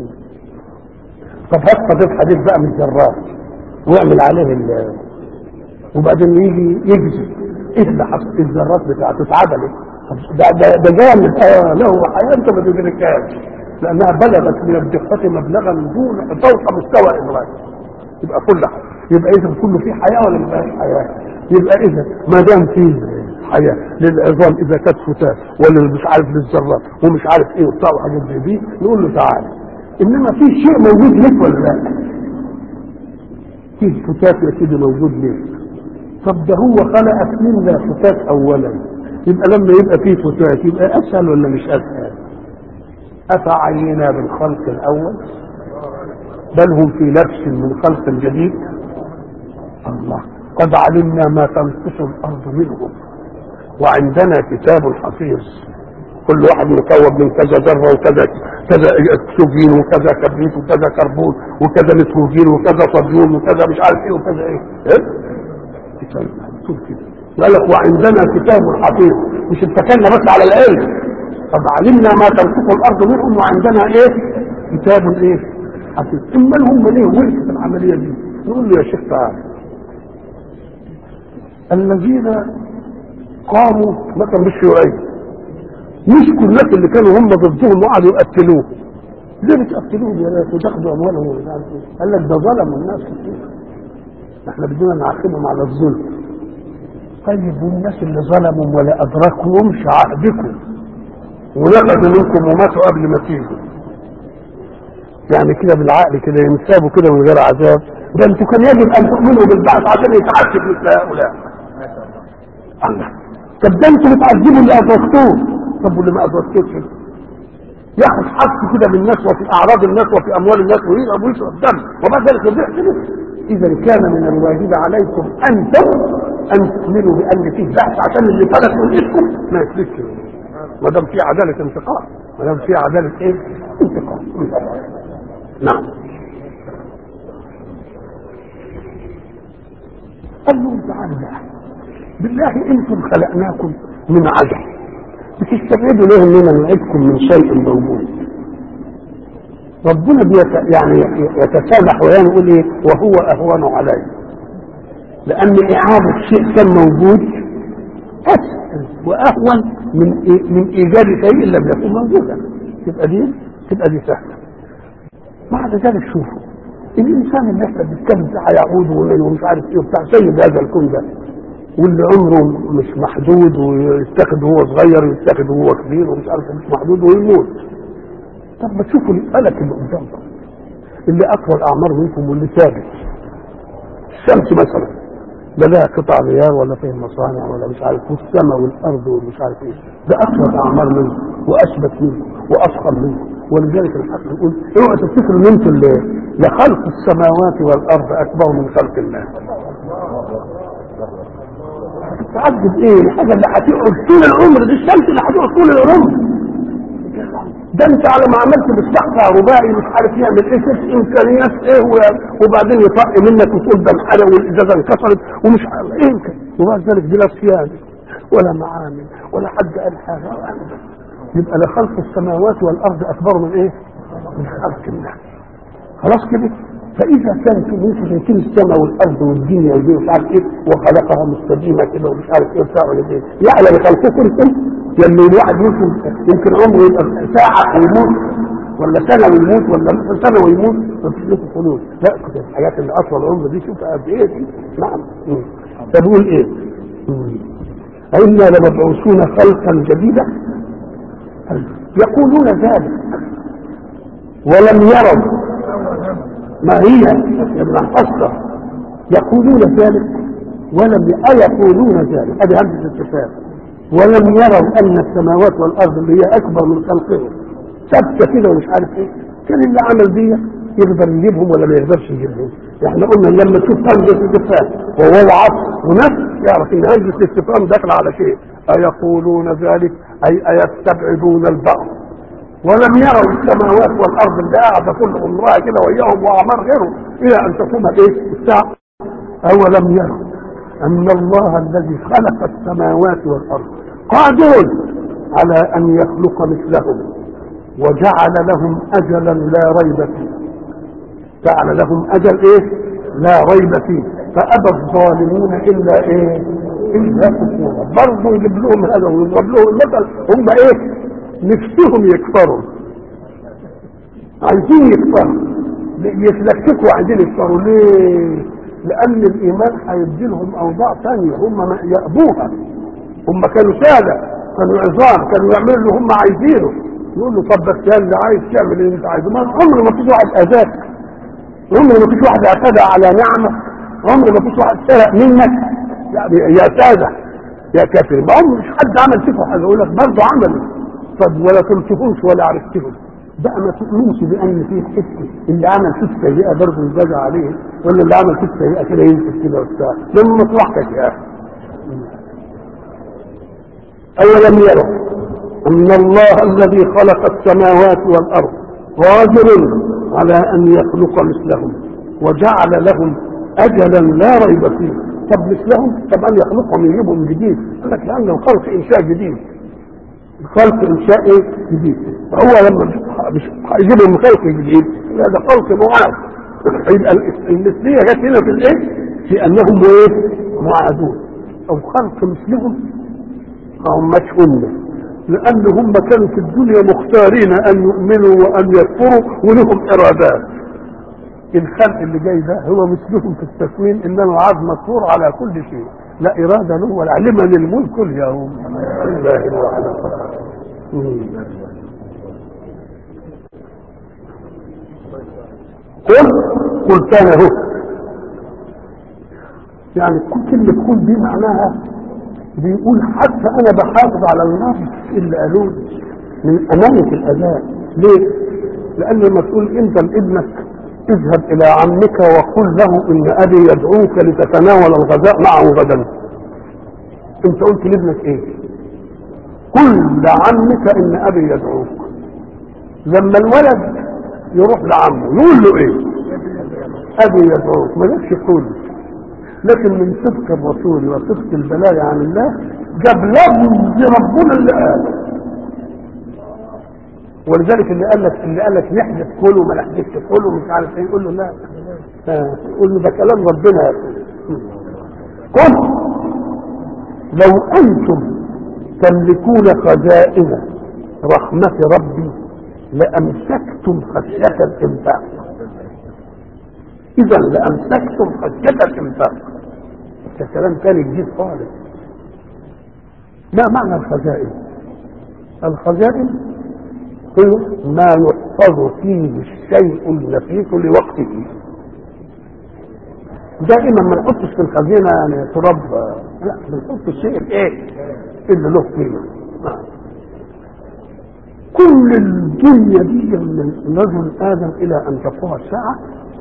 طب هات قضيب حديد بقى من الذرات واعمل عليه ال وبعدين يجي يجزي ايه اللي حصل الذرات بتاعته اتعدلت ده ده ده جامد اه له حياه انت ما تدركهاش لانها بلغت من الدقه مبلغا دون فوق مستوى الادراك يبقى كل حاجه يبقى اذا كله فيه حياه ولا ما فيهاش حياه يبقى اذا ما دام فيه حياه للعظام اذا كانت فتاه ولا مش عارف للذرات ومش عارف ايه وبتاع وحاجات زي دي نقول له تعالى انما في شيء موجود لك ولا لا؟ فيه فتاه يا سيدي موجود لك طب ده هو خلقك من لا فتاه اولا يبقى لما يبقى فيه فتاه يبقى اسهل ولا مش اسهل؟ افعينا بالخلق الاول بل هم في لبس من خلق جديد الله قد علمنا ما تنقص الارض منهم وعندنا كتاب حفيظ كل واحد مكون من كذا ذره وكذا كذا اكسجين وكذا كبريت وكذا كربون وكذا نيتروجين وكذا صديون وكذا مش عارف ايه وكذا ايه ايه كتاب مكتوب كده قال لك وعندنا كتاب حفيظ مش اتكلنا بس على العلم قد علمنا ما تنقص الارض منهم وعندنا ايه كتاب ايه حفيظ امال هم ليه وقفوا في العمليه دي نقول له يا شيخ تعالى الذين قاموا مثلا بالشيوعيه مسكوا الناس اللي كانوا هم ضدهم وقعدوا يقتلوه ليه بتقتلوهم يا ناس وتاخدوا اموالهم ومش عارف ايه قال لك ده ظلموا الناس كتير احنا بدنا نعاقبهم على الظلم طيب والناس اللي ظلموا ولا ادركهمش عهدكم ونقذوا منكم وماتوا قبل ما تيجوا يعني كده بالعقل كده ينسابوا كده من غير عذاب ده انتوا كان يجب ان تؤمنوا بالبعث عشان يتعذب مثل هؤلاء الله طب ده انتوا بتعذبوا اللي ادركتوه طب واللي ما ادركتوش ياخذ حق كده من الناس وفي اعراض الناس وفي اموال الناس ويضرب ويشرب دم وما ذلك يضيع اذا كان من الواجب عليكم انتم ان تؤمنوا بان فيه بحث عشان اللي فلت من ايدكم ما يفلتش ما دام في عداله انتقام ما دام في عداله ايه؟ انتقام نعم قال لهم تعالوا بقى بالله انتم خلقناكم من عدم بتستبعدوا ليه اننا نعدكم من شيء موجود ربنا بيت يعني يتسامح ويقول ايه وهو اهون علي لان اعاده شيء كان موجود اسهل واهون من إيه من ايجاد شيء لم يكن موجودا تبقى دي تبقى دي سهله بعد ذلك شوفوا الانسان اللي احنا بنتكلم فيه هيعود ومش عارف ايه وبتاع سيد هذا الكون ده واللي عمره مش محدود ويتاخد وهو صغير ويتاخد وهو كبير ومش عارف مش محدود ويموت طب ما تشوفوا الفلك اللي قدامكم اللي اطول اعمار منكم واللي ثابت الشمس مثلا لا لها قطع غيار ولا فيه مصانع ولا مش عارف والسماء والارض ومش عارف ايه ده اطول اعمار منكم واثبت منكم واضخم منكم ولذلك الحق يقول اوعى تفتكروا ان انتم اللي لخلق السماوات والارض اكبر من خلق الله تعجب ايه الحاجه اللي هتقعد طول العمر دي الشمس اللي هتقعد طول العمر ده انت على ما عملت مستقطع رباعي مش عارف يعمل ايه شوف امكانيات ايه وبعدين يطق منك وتقول ده انحرق والازازه انكسرت ومش عارف ايه يمكن وبعد ذلك بلا صيانه ولا معامل ولا حد قال حاجه يبقى لخلق السماوات والارض اكبر من ايه؟ من خلق الله خلاص كده فاذا كانت انتم شايفين السماء والارض والدنيا ودي مش عارف ايه وخلقها مستديمه كده ومش عارف ايه بتاع ولا ايه يعلم خلقكم انتم لما الواحد يمكن يمكن عمره يبقى ساعه ويموت ولا سنه ويموت ولا نصف سنه ويموت ما فيش له حلول لا كده الحاجات اللي اطول عمر دي شوف قد ايه دي نعم فبقول ايه؟ أئنا لمبعوثون خلقا جديدا يقولون ذلك ولم يروا ما هي ابن حصة يقولون ذلك ولم أيقولون ذلك هذه همزة الاستفهام ولم يروا أن السماوات والأرض اللي هي أكبر من خلقهم ثابتة كده ومش عارف إيه كان اللي عمل دي يقدر يجيبهم ولا ما يقدرش يجيبهم احنا قلنا لما تشوف همزة الاستفهام وهو العطف هناك يعرف ان همزة الاستفهام داخلة على شيء أيقولون ذلك أي أيستبعدون البعض ولم يروا السماوات والارض اللي قاعده كل عمرها كده وياهم واعمار غيرهم الى ان تقوم الايه الساعه اولم يروا ان الله الذي خلق السماوات والارض قادر على ان يخلق مثلهم وجعل لهم اجلا لا ريب فيه جعل لهم اجل ايه لا ريب فيه فابى الظالمون الا ايه الا كفورا برضه يجيب لهم هذا ويضرب لهم المثل هم ايه نفسهم يكفروا عايزين يكفروا يتلككوا عايزين يكفروا ليه لان الايمان هيدي لهم اوضاع ثانيه هم ما يأبوها هم كانوا ساده كانوا عظام كانوا يعملوا اللي هم عايزينه يقول له طب بس يا اللي عايز تعمل اللي انت عايزه ما عمر ما فيش واحد اذاك عمر ما فيش واحد اعتدى على نعمه عمر ما فيش واحد سرق منك يعني يا ساده يا كافر ما عمر مش حد عمل فيكم حاجه يقول لك برضه عملوا طب ولا كنتهمش ولا عرفتهم بقى ما تؤمنش بان في حته اللي عمل فيك سيئه برضه يجازى عليه ولا اللي عمل فيك سيئه كده يمسك كده وبتاع من مصلحتك يا اخي أولم يروا أن الله الذي خلق السماوات والأرض قادر على أن يخلق مثلهم وجعل لهم أجلا لا ريب فيه طب مثلهم طب أن يخلقهم يجيبهم جديد قال لك لأن الخلق إنشاء جديد خلق إنشاء إيه؟ جديد فهو لما مش هيجيبهم خلق جديد لا ده خلق معاد يبقى المثلية جت هنا في الإيه؟ في أنهم إيه؟ معادون أو خلق مثلهم ما هماش أمة لأن هم كانوا في الدنيا مختارين أن يؤمنوا وأن يكفروا ولهم إرادات الخلق اللي جاي ده هو مثلهم في التكوين إنما عاد مطور على كل شيء لا إرادة له ولا لمن الملك اليوم لله الواحد قل قل كان هو يعني كل كلمة قل دي معناها بيقول حتى انا بحافظ على النص اللي قالوه من امانه الاداء ليه؟ لان لما تقول انت لابنك اذهب الى عمك وقل له ان ابي يدعوك لتتناول الغداء معه غدا انت قلت لابنك ايه؟ قل لعمك ان ابي يدعوك لما الولد يروح لعمه يقول له ايه؟ ابي يدعوك ما جابش قول لكن من صدق الرسول وصدق البلاغ عن الله جاب لفظ ربنا اللي قال ولذلك اللي قال لك اللي قال لك نحدث كل وما نحدثش كل ومش عارف ايه يقول له لا يقول له ده كلام ربنا يا قل لو انتم تملكون خزائن رحمة ربي لأمسكتم خشية الإنفاق إذا لأمسكتم خشية الإنفاق ده كلام تاني جديد خالص ما معنى الخزائن؟ الخزائن هو ما يحفظ فيه الشيء النفيس لوقته دائما ما نحطش في الخزينه يعني تراب لا بنحط الشيء الايه اللي له قيمه كل الدنيا دي من نزل ادم الى ان تقوم الساعه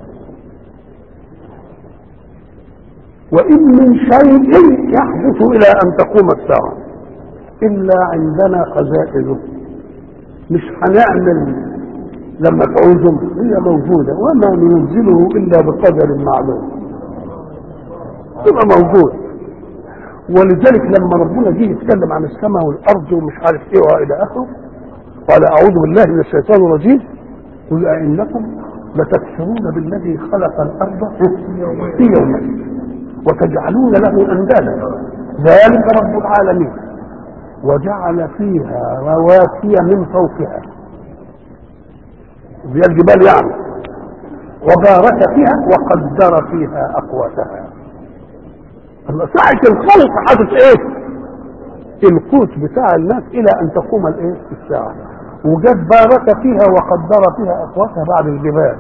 وإن من شيء يحدث إلى أن تقوم الساعة إلا عندنا خزائنه مش هنعمل لما تعوزهم هي موجودة وما ننزله إلا بقدر معلوم تبقى موجود ولذلك لما ربنا جه يتكلم عن السماء والأرض ومش عارف إيه وإلى آخره قال أعوذ بالله من الشيطان الرجيم قل أئنكم لتكفرون بالذي خلق الأرض في يومين وتجعلون له اندادا ذلك رب العالمين وجعل فيها رواسي من فوقها زي الجبال يعني وبارك فيها وقدر فيها اقواتها الله ساعة الخلق حدث ايه القوت بتاع الناس الى ان تقوم الايه الساعة وجد بارك فيها وقدر فيها اقواتها بعد الجبال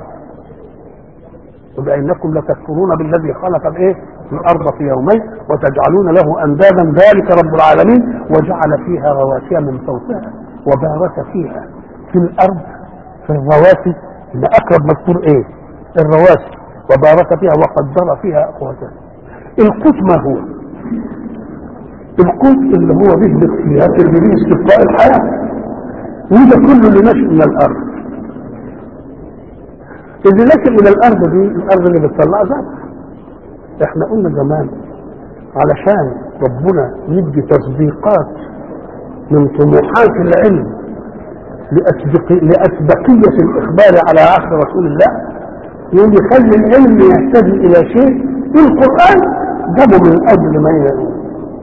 وبأنكم لتكفرون بالذي خلق الايه الارض في يومين وتجعلون له اندادا ذلك رب العالمين وجعل فيها رواسي من فوقها وبارك فيها في الارض في الرواسي ان اقرب مذكور ايه الرواسي وبارك فيها وقدر فيها اقواتها القوت ما هو القوت اللي هو به الاختيار اللي به استبقاء الحياه وده كله اللي نشأ من الارض إذا لكن من الأرض دي الأرض اللي بتطلع ذات احنا قلنا زمان علشان ربنا يدي تصديقات من طموحات العلم لأسبق... لأسبقية الإخبار على عهد رسول الله يقول يخلي العلم يهتدي إلى شيء في القرآن جابوا من أجل ما ي-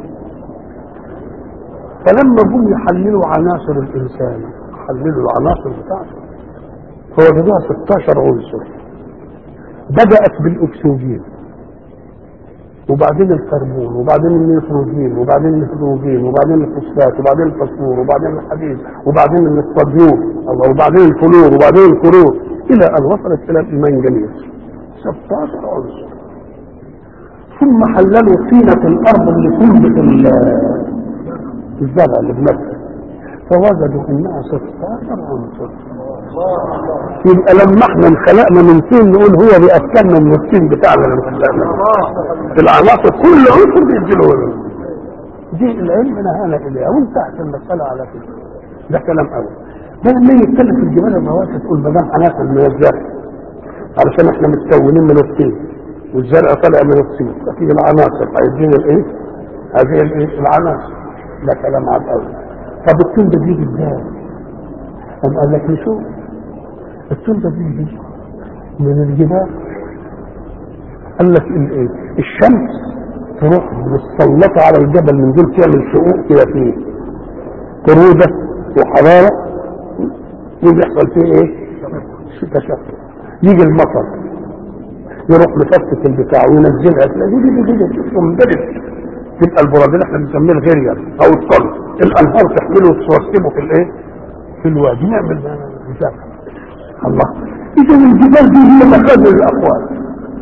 فلما جم يحللوا عناصر الإنسان حللوا العناصر بتاعته فوجدوها 16 عنصر بدأت بالأكسجين وبعدين الكربون وبعدين النيتروجين وبعدين الهيدروجين وبعدين الفوسفات وبعدين الفسفور وبعدين الحديد وبعدين الصوديوم وبعدين الفلور وبعدين الكلور الى ان وصلت الى المنجنيز 16 عنصر ثم حللوا طينة الارض اللي تنبت ال- الزرع اللي بنفسه فوجدوا انها 16 عنصر يبقى لما احنا انخلقنا من طين نقول هو بيأكلنا من الطين بتاعنا اللي خلقنا العناصر كل عنصر بيديله دي العلم نهانا اليها وانتهت المسألة على كده ده كلام اول ده لما يجي يتكلم في الجبال الرواسي تقول ما دام عناصر من الزرع علشان احنا متكونين من الطين والزرع طالع من الطين اكيد العناصر هيدينا الايه؟ هذه الايه؟ العناصر ده كلام عاد اول طب الطين ده بيجي ازاي؟ قام قال لك نشوف الطين ده بيجي من الجبال قال لك الايه؟ الشمس تروح متسلطة على الجبل من دول تعمل شقوق كده فيه برودة وحرارة ويحصل فيه ايه؟ تشقق يجي المطر يروح مفتت البتاع وينزلها تلاقيه تنبدد تبقى البراد اللي احنا بنسميه الغريال او الطل الانهار تحمله وترسبه في الايه؟ في الوادي نعمل بتاع الله اذا الجبال دي هي مخازن الاقوال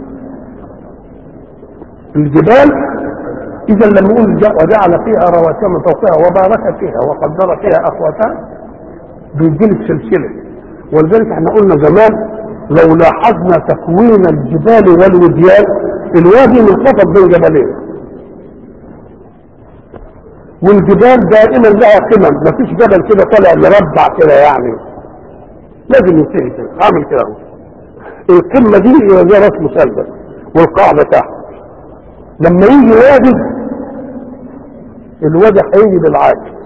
الجبال اذا لما نقول جا- وجعل فيها رواسي من فوقها وبارك فيها وقدر فيها اقواتها بيديلك سلسله ولذلك احنا قلنا زمان لو لاحظنا تكوين الجبال والوديان الوادي منخفض بين جبلين والجبال دائما لها قمم مفيش جبل كده طالع مربع كده يعني لازم ينتهي كده عامل كده اهو القمه دي يبقى زي راس مثلث والقاعده تحت لما يجي وادي الوادي هيجي بالعكس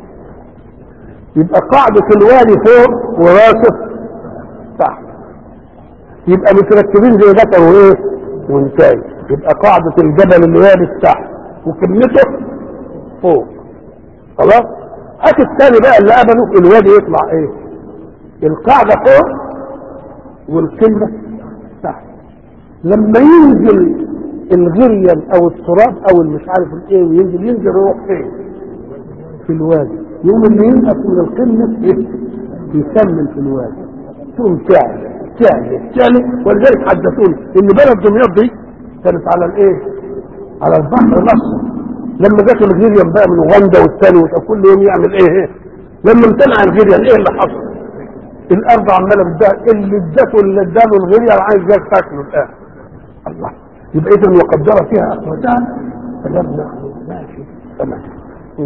يبقى قاعدة الوادي فوق وراسه تحت يبقى متركبين زي ذكر وايه وانتاج يبقى قاعدة الجبل اللي وادي تحت وكمته فوق خلاص هات الثاني بقى اللي قبله الوادي يطلع ايه القاعدة فوق والقمة تحت لما ينزل الغريان او التراب او المش عارف الايه وينزل ينزل يروح فين في الوادي يوم اللي ينقص من القمة ايه يكمل في الوادي تقوم تعلى تعلى تعلى ولذلك حدثوني ان بلد دمياط دي كانت على الايه على البحر الاصفر لما جت الغريان بقى من اوغندا والثاني وش- كل يوم يعمل ايه ايه لما امتنع الغريان ايه اللي حصل الارض عماله بتدق اللي ادته اللي اداله الغريان عايز جاي تاكله الان الله يبقى اذا وقدر فيها اقواتها فجبنا ماشي تمام مم.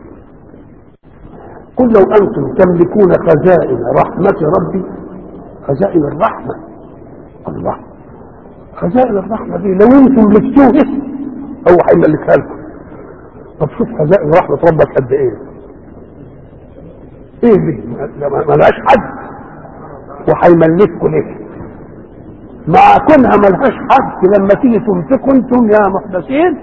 قل لو انتم تملكون خزائن رحمة ربي خزائن الرحمة الله خزائن الرحمة دي لو انتم ملكتوه هو هيملكها لكم طب شوف خزائن رحمة ربك قد ايه ايه دي ما- ما- ملهاش حد وهيملككم ليه مع كونها ملهاش حد لما تيجي تمسكوا انتم يا محدثين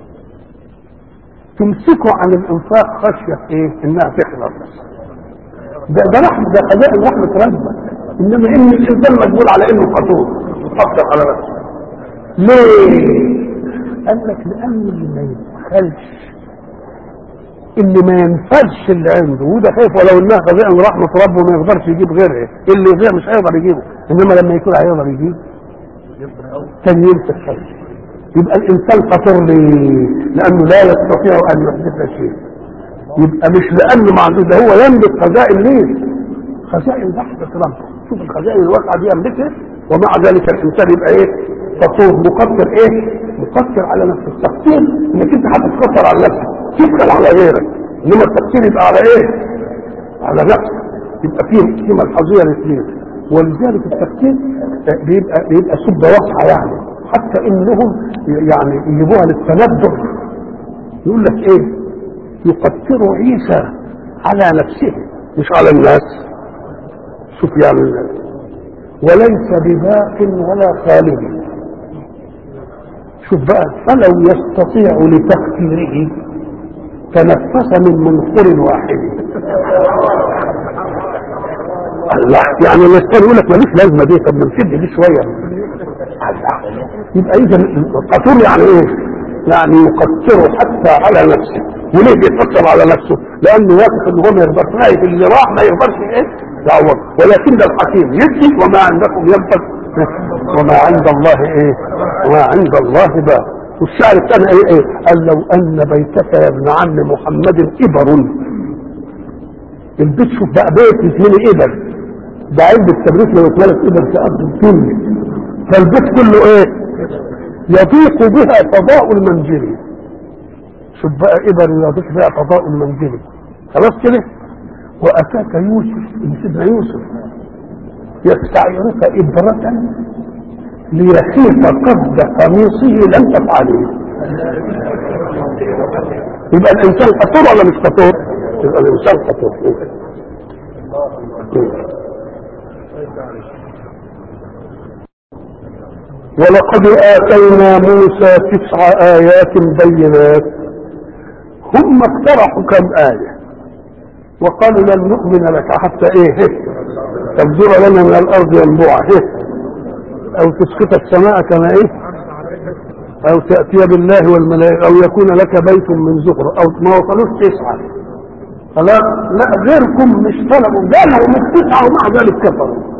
تمسكوا عن الانفاق خشيه ايه؟ انها تخلص ده ده رحمه ده خزائن رحمه ربك انما ان الانسان مجبول على انه خطوط يفكر على نفسه ليه؟ قال لك لان اللي ما يدخلش اللي ما ينفذش اللي عنده وده خايف ولو انها خزائن رحمه ربه ما يقدرش يجيب غيرها اللي يضيع مش هيقدر يجيبه انما لما يكون هيقدر يجيب كان يمسك شيء يبقى الانسان خطر ليه؟ لانه لا يستطيع ان يحدث شيء يبقى مش لانه معدود ده هو يملك خزائن ليه؟ خزائن رحمه ربه شوف الخزائن الواقعه دي يملكها ومع ذلك الانسان يبقى ايه؟ فطور مقصر ايه؟ مقصر على نفسه التقصير انك انت هتتقصر على نفسك تبخل على غيرك انما التقصير يبقى على ايه؟ على نفسك يبقى فيه فيه ملحظيه الاثنين ولذلك التفكير بيبقى بيبقى سبه واضحه يعني حتى انهم يعني يجيبوها للتندر يقول لك ايه يقتر عيسى على نفسه مش على الناس شوف يعني وليس بباق ولا خالد شوف بقى فلو يستطيع لتفكيره تنفس من منخر واحد الله يعني الانسان يقول لك ماليش لازمه دي طب ما نشد دي شويه يبقى اذا القطور يعني ايه؟ يعني يقصره حتى على نفسه وليه بيقصر على نفسه؟ لانه واثق ان هو ما يقدرش خايف اللي راح ما يقدرش ايه؟ يعوض ولكن الحكيم يدي وما عندكم ينفذ وما عند الله ايه؟ وما عند الله باق والشعر الثاني ايه ايه؟ قال لو ان بيتك يا ابن عم محمد ابر البيت شوف بقى بيت يتملي ابر ده عند التبريد لو اتولد ابر في ارض الدنيا فالبيت كله ايه؟ يضيق بها فضاء المنزل شوف بقى ابر يضيق بها فضاء المنزل خلاص كده؟ واتاك يوسف سيدنا يوسف يستعيرك ابرة ليخيف قد قميصه لم تفعله يبقى الانسان قطور ولا مش قطور؟ يبقى الانسان قطور ولقد آتينا موسى تسع آيات بينات هم اقترحوا كم آية وقالوا لن نؤمن لك حتى ايه تبدر لنا من الأرض ينبوعا إيه؟ أو تسقط السماء كما إيه أو تأتي بالله والملائكة أو يكون لك بيت من زخر أو ما وصلوش تسعة خلاص لا غيركم مش طلبوا جالهم التسعة ومع ذلك كفروا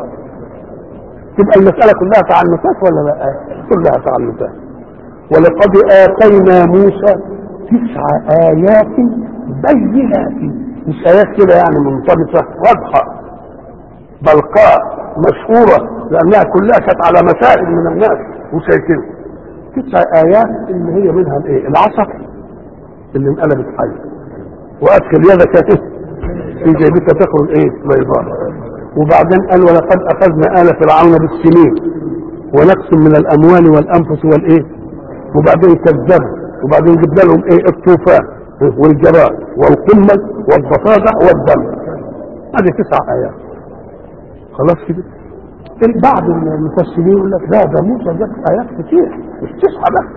تبقى المسألة كلها تعنتات ولا لا؟ كلها تعنتات ولقد آتينا موسى تسع آيات بينات مش آيات كده يعني منطبقة واضحة بلقاء مشهورة لأنها كلها كانت على مسائل من الناس وشايفين تسع آيات اللي هي منها الإيه؟ العصا اللي انقلبت حي وأدخل يدك في جيبك تخرج إيه؟ بيضاء وبعدين قال ولقد اخذنا ال فرعون بالسنين ونقص من الاموال والانفس والايه وبعدين كذبوا وبعدين جبنا لهم ايه الطوفان والجراد والقمل والضفادع والدم هذه تسع ايات خلاص كده بعض المفسرين يقول لك لا ده موسى جاب ايات كتير مش تسعه بس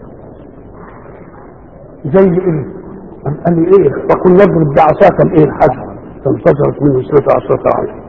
زي ايه؟ قال لي ايه؟ فقل نضرب بعصاك الايه الحجر فانفجرت منه اثنتا عشرة عين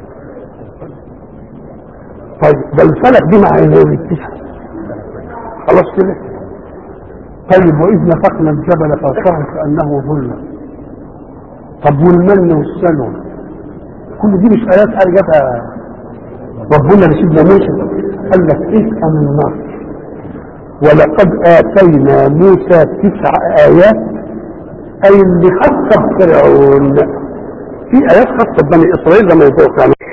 طيب ده الفلك دي مع التسعة خلاص كده طيب وإذ نفقنا الجبل فوقهم كأنه ظلة طب والمن والسلوى كل دي مش آيات قال جابها ربنا لسيدنا موسى قال لك اسأل النار ولقد آتينا موسى تسع آيات أي اللي خطب فرعون في آيات خطب بني إسرائيل لما يتوقع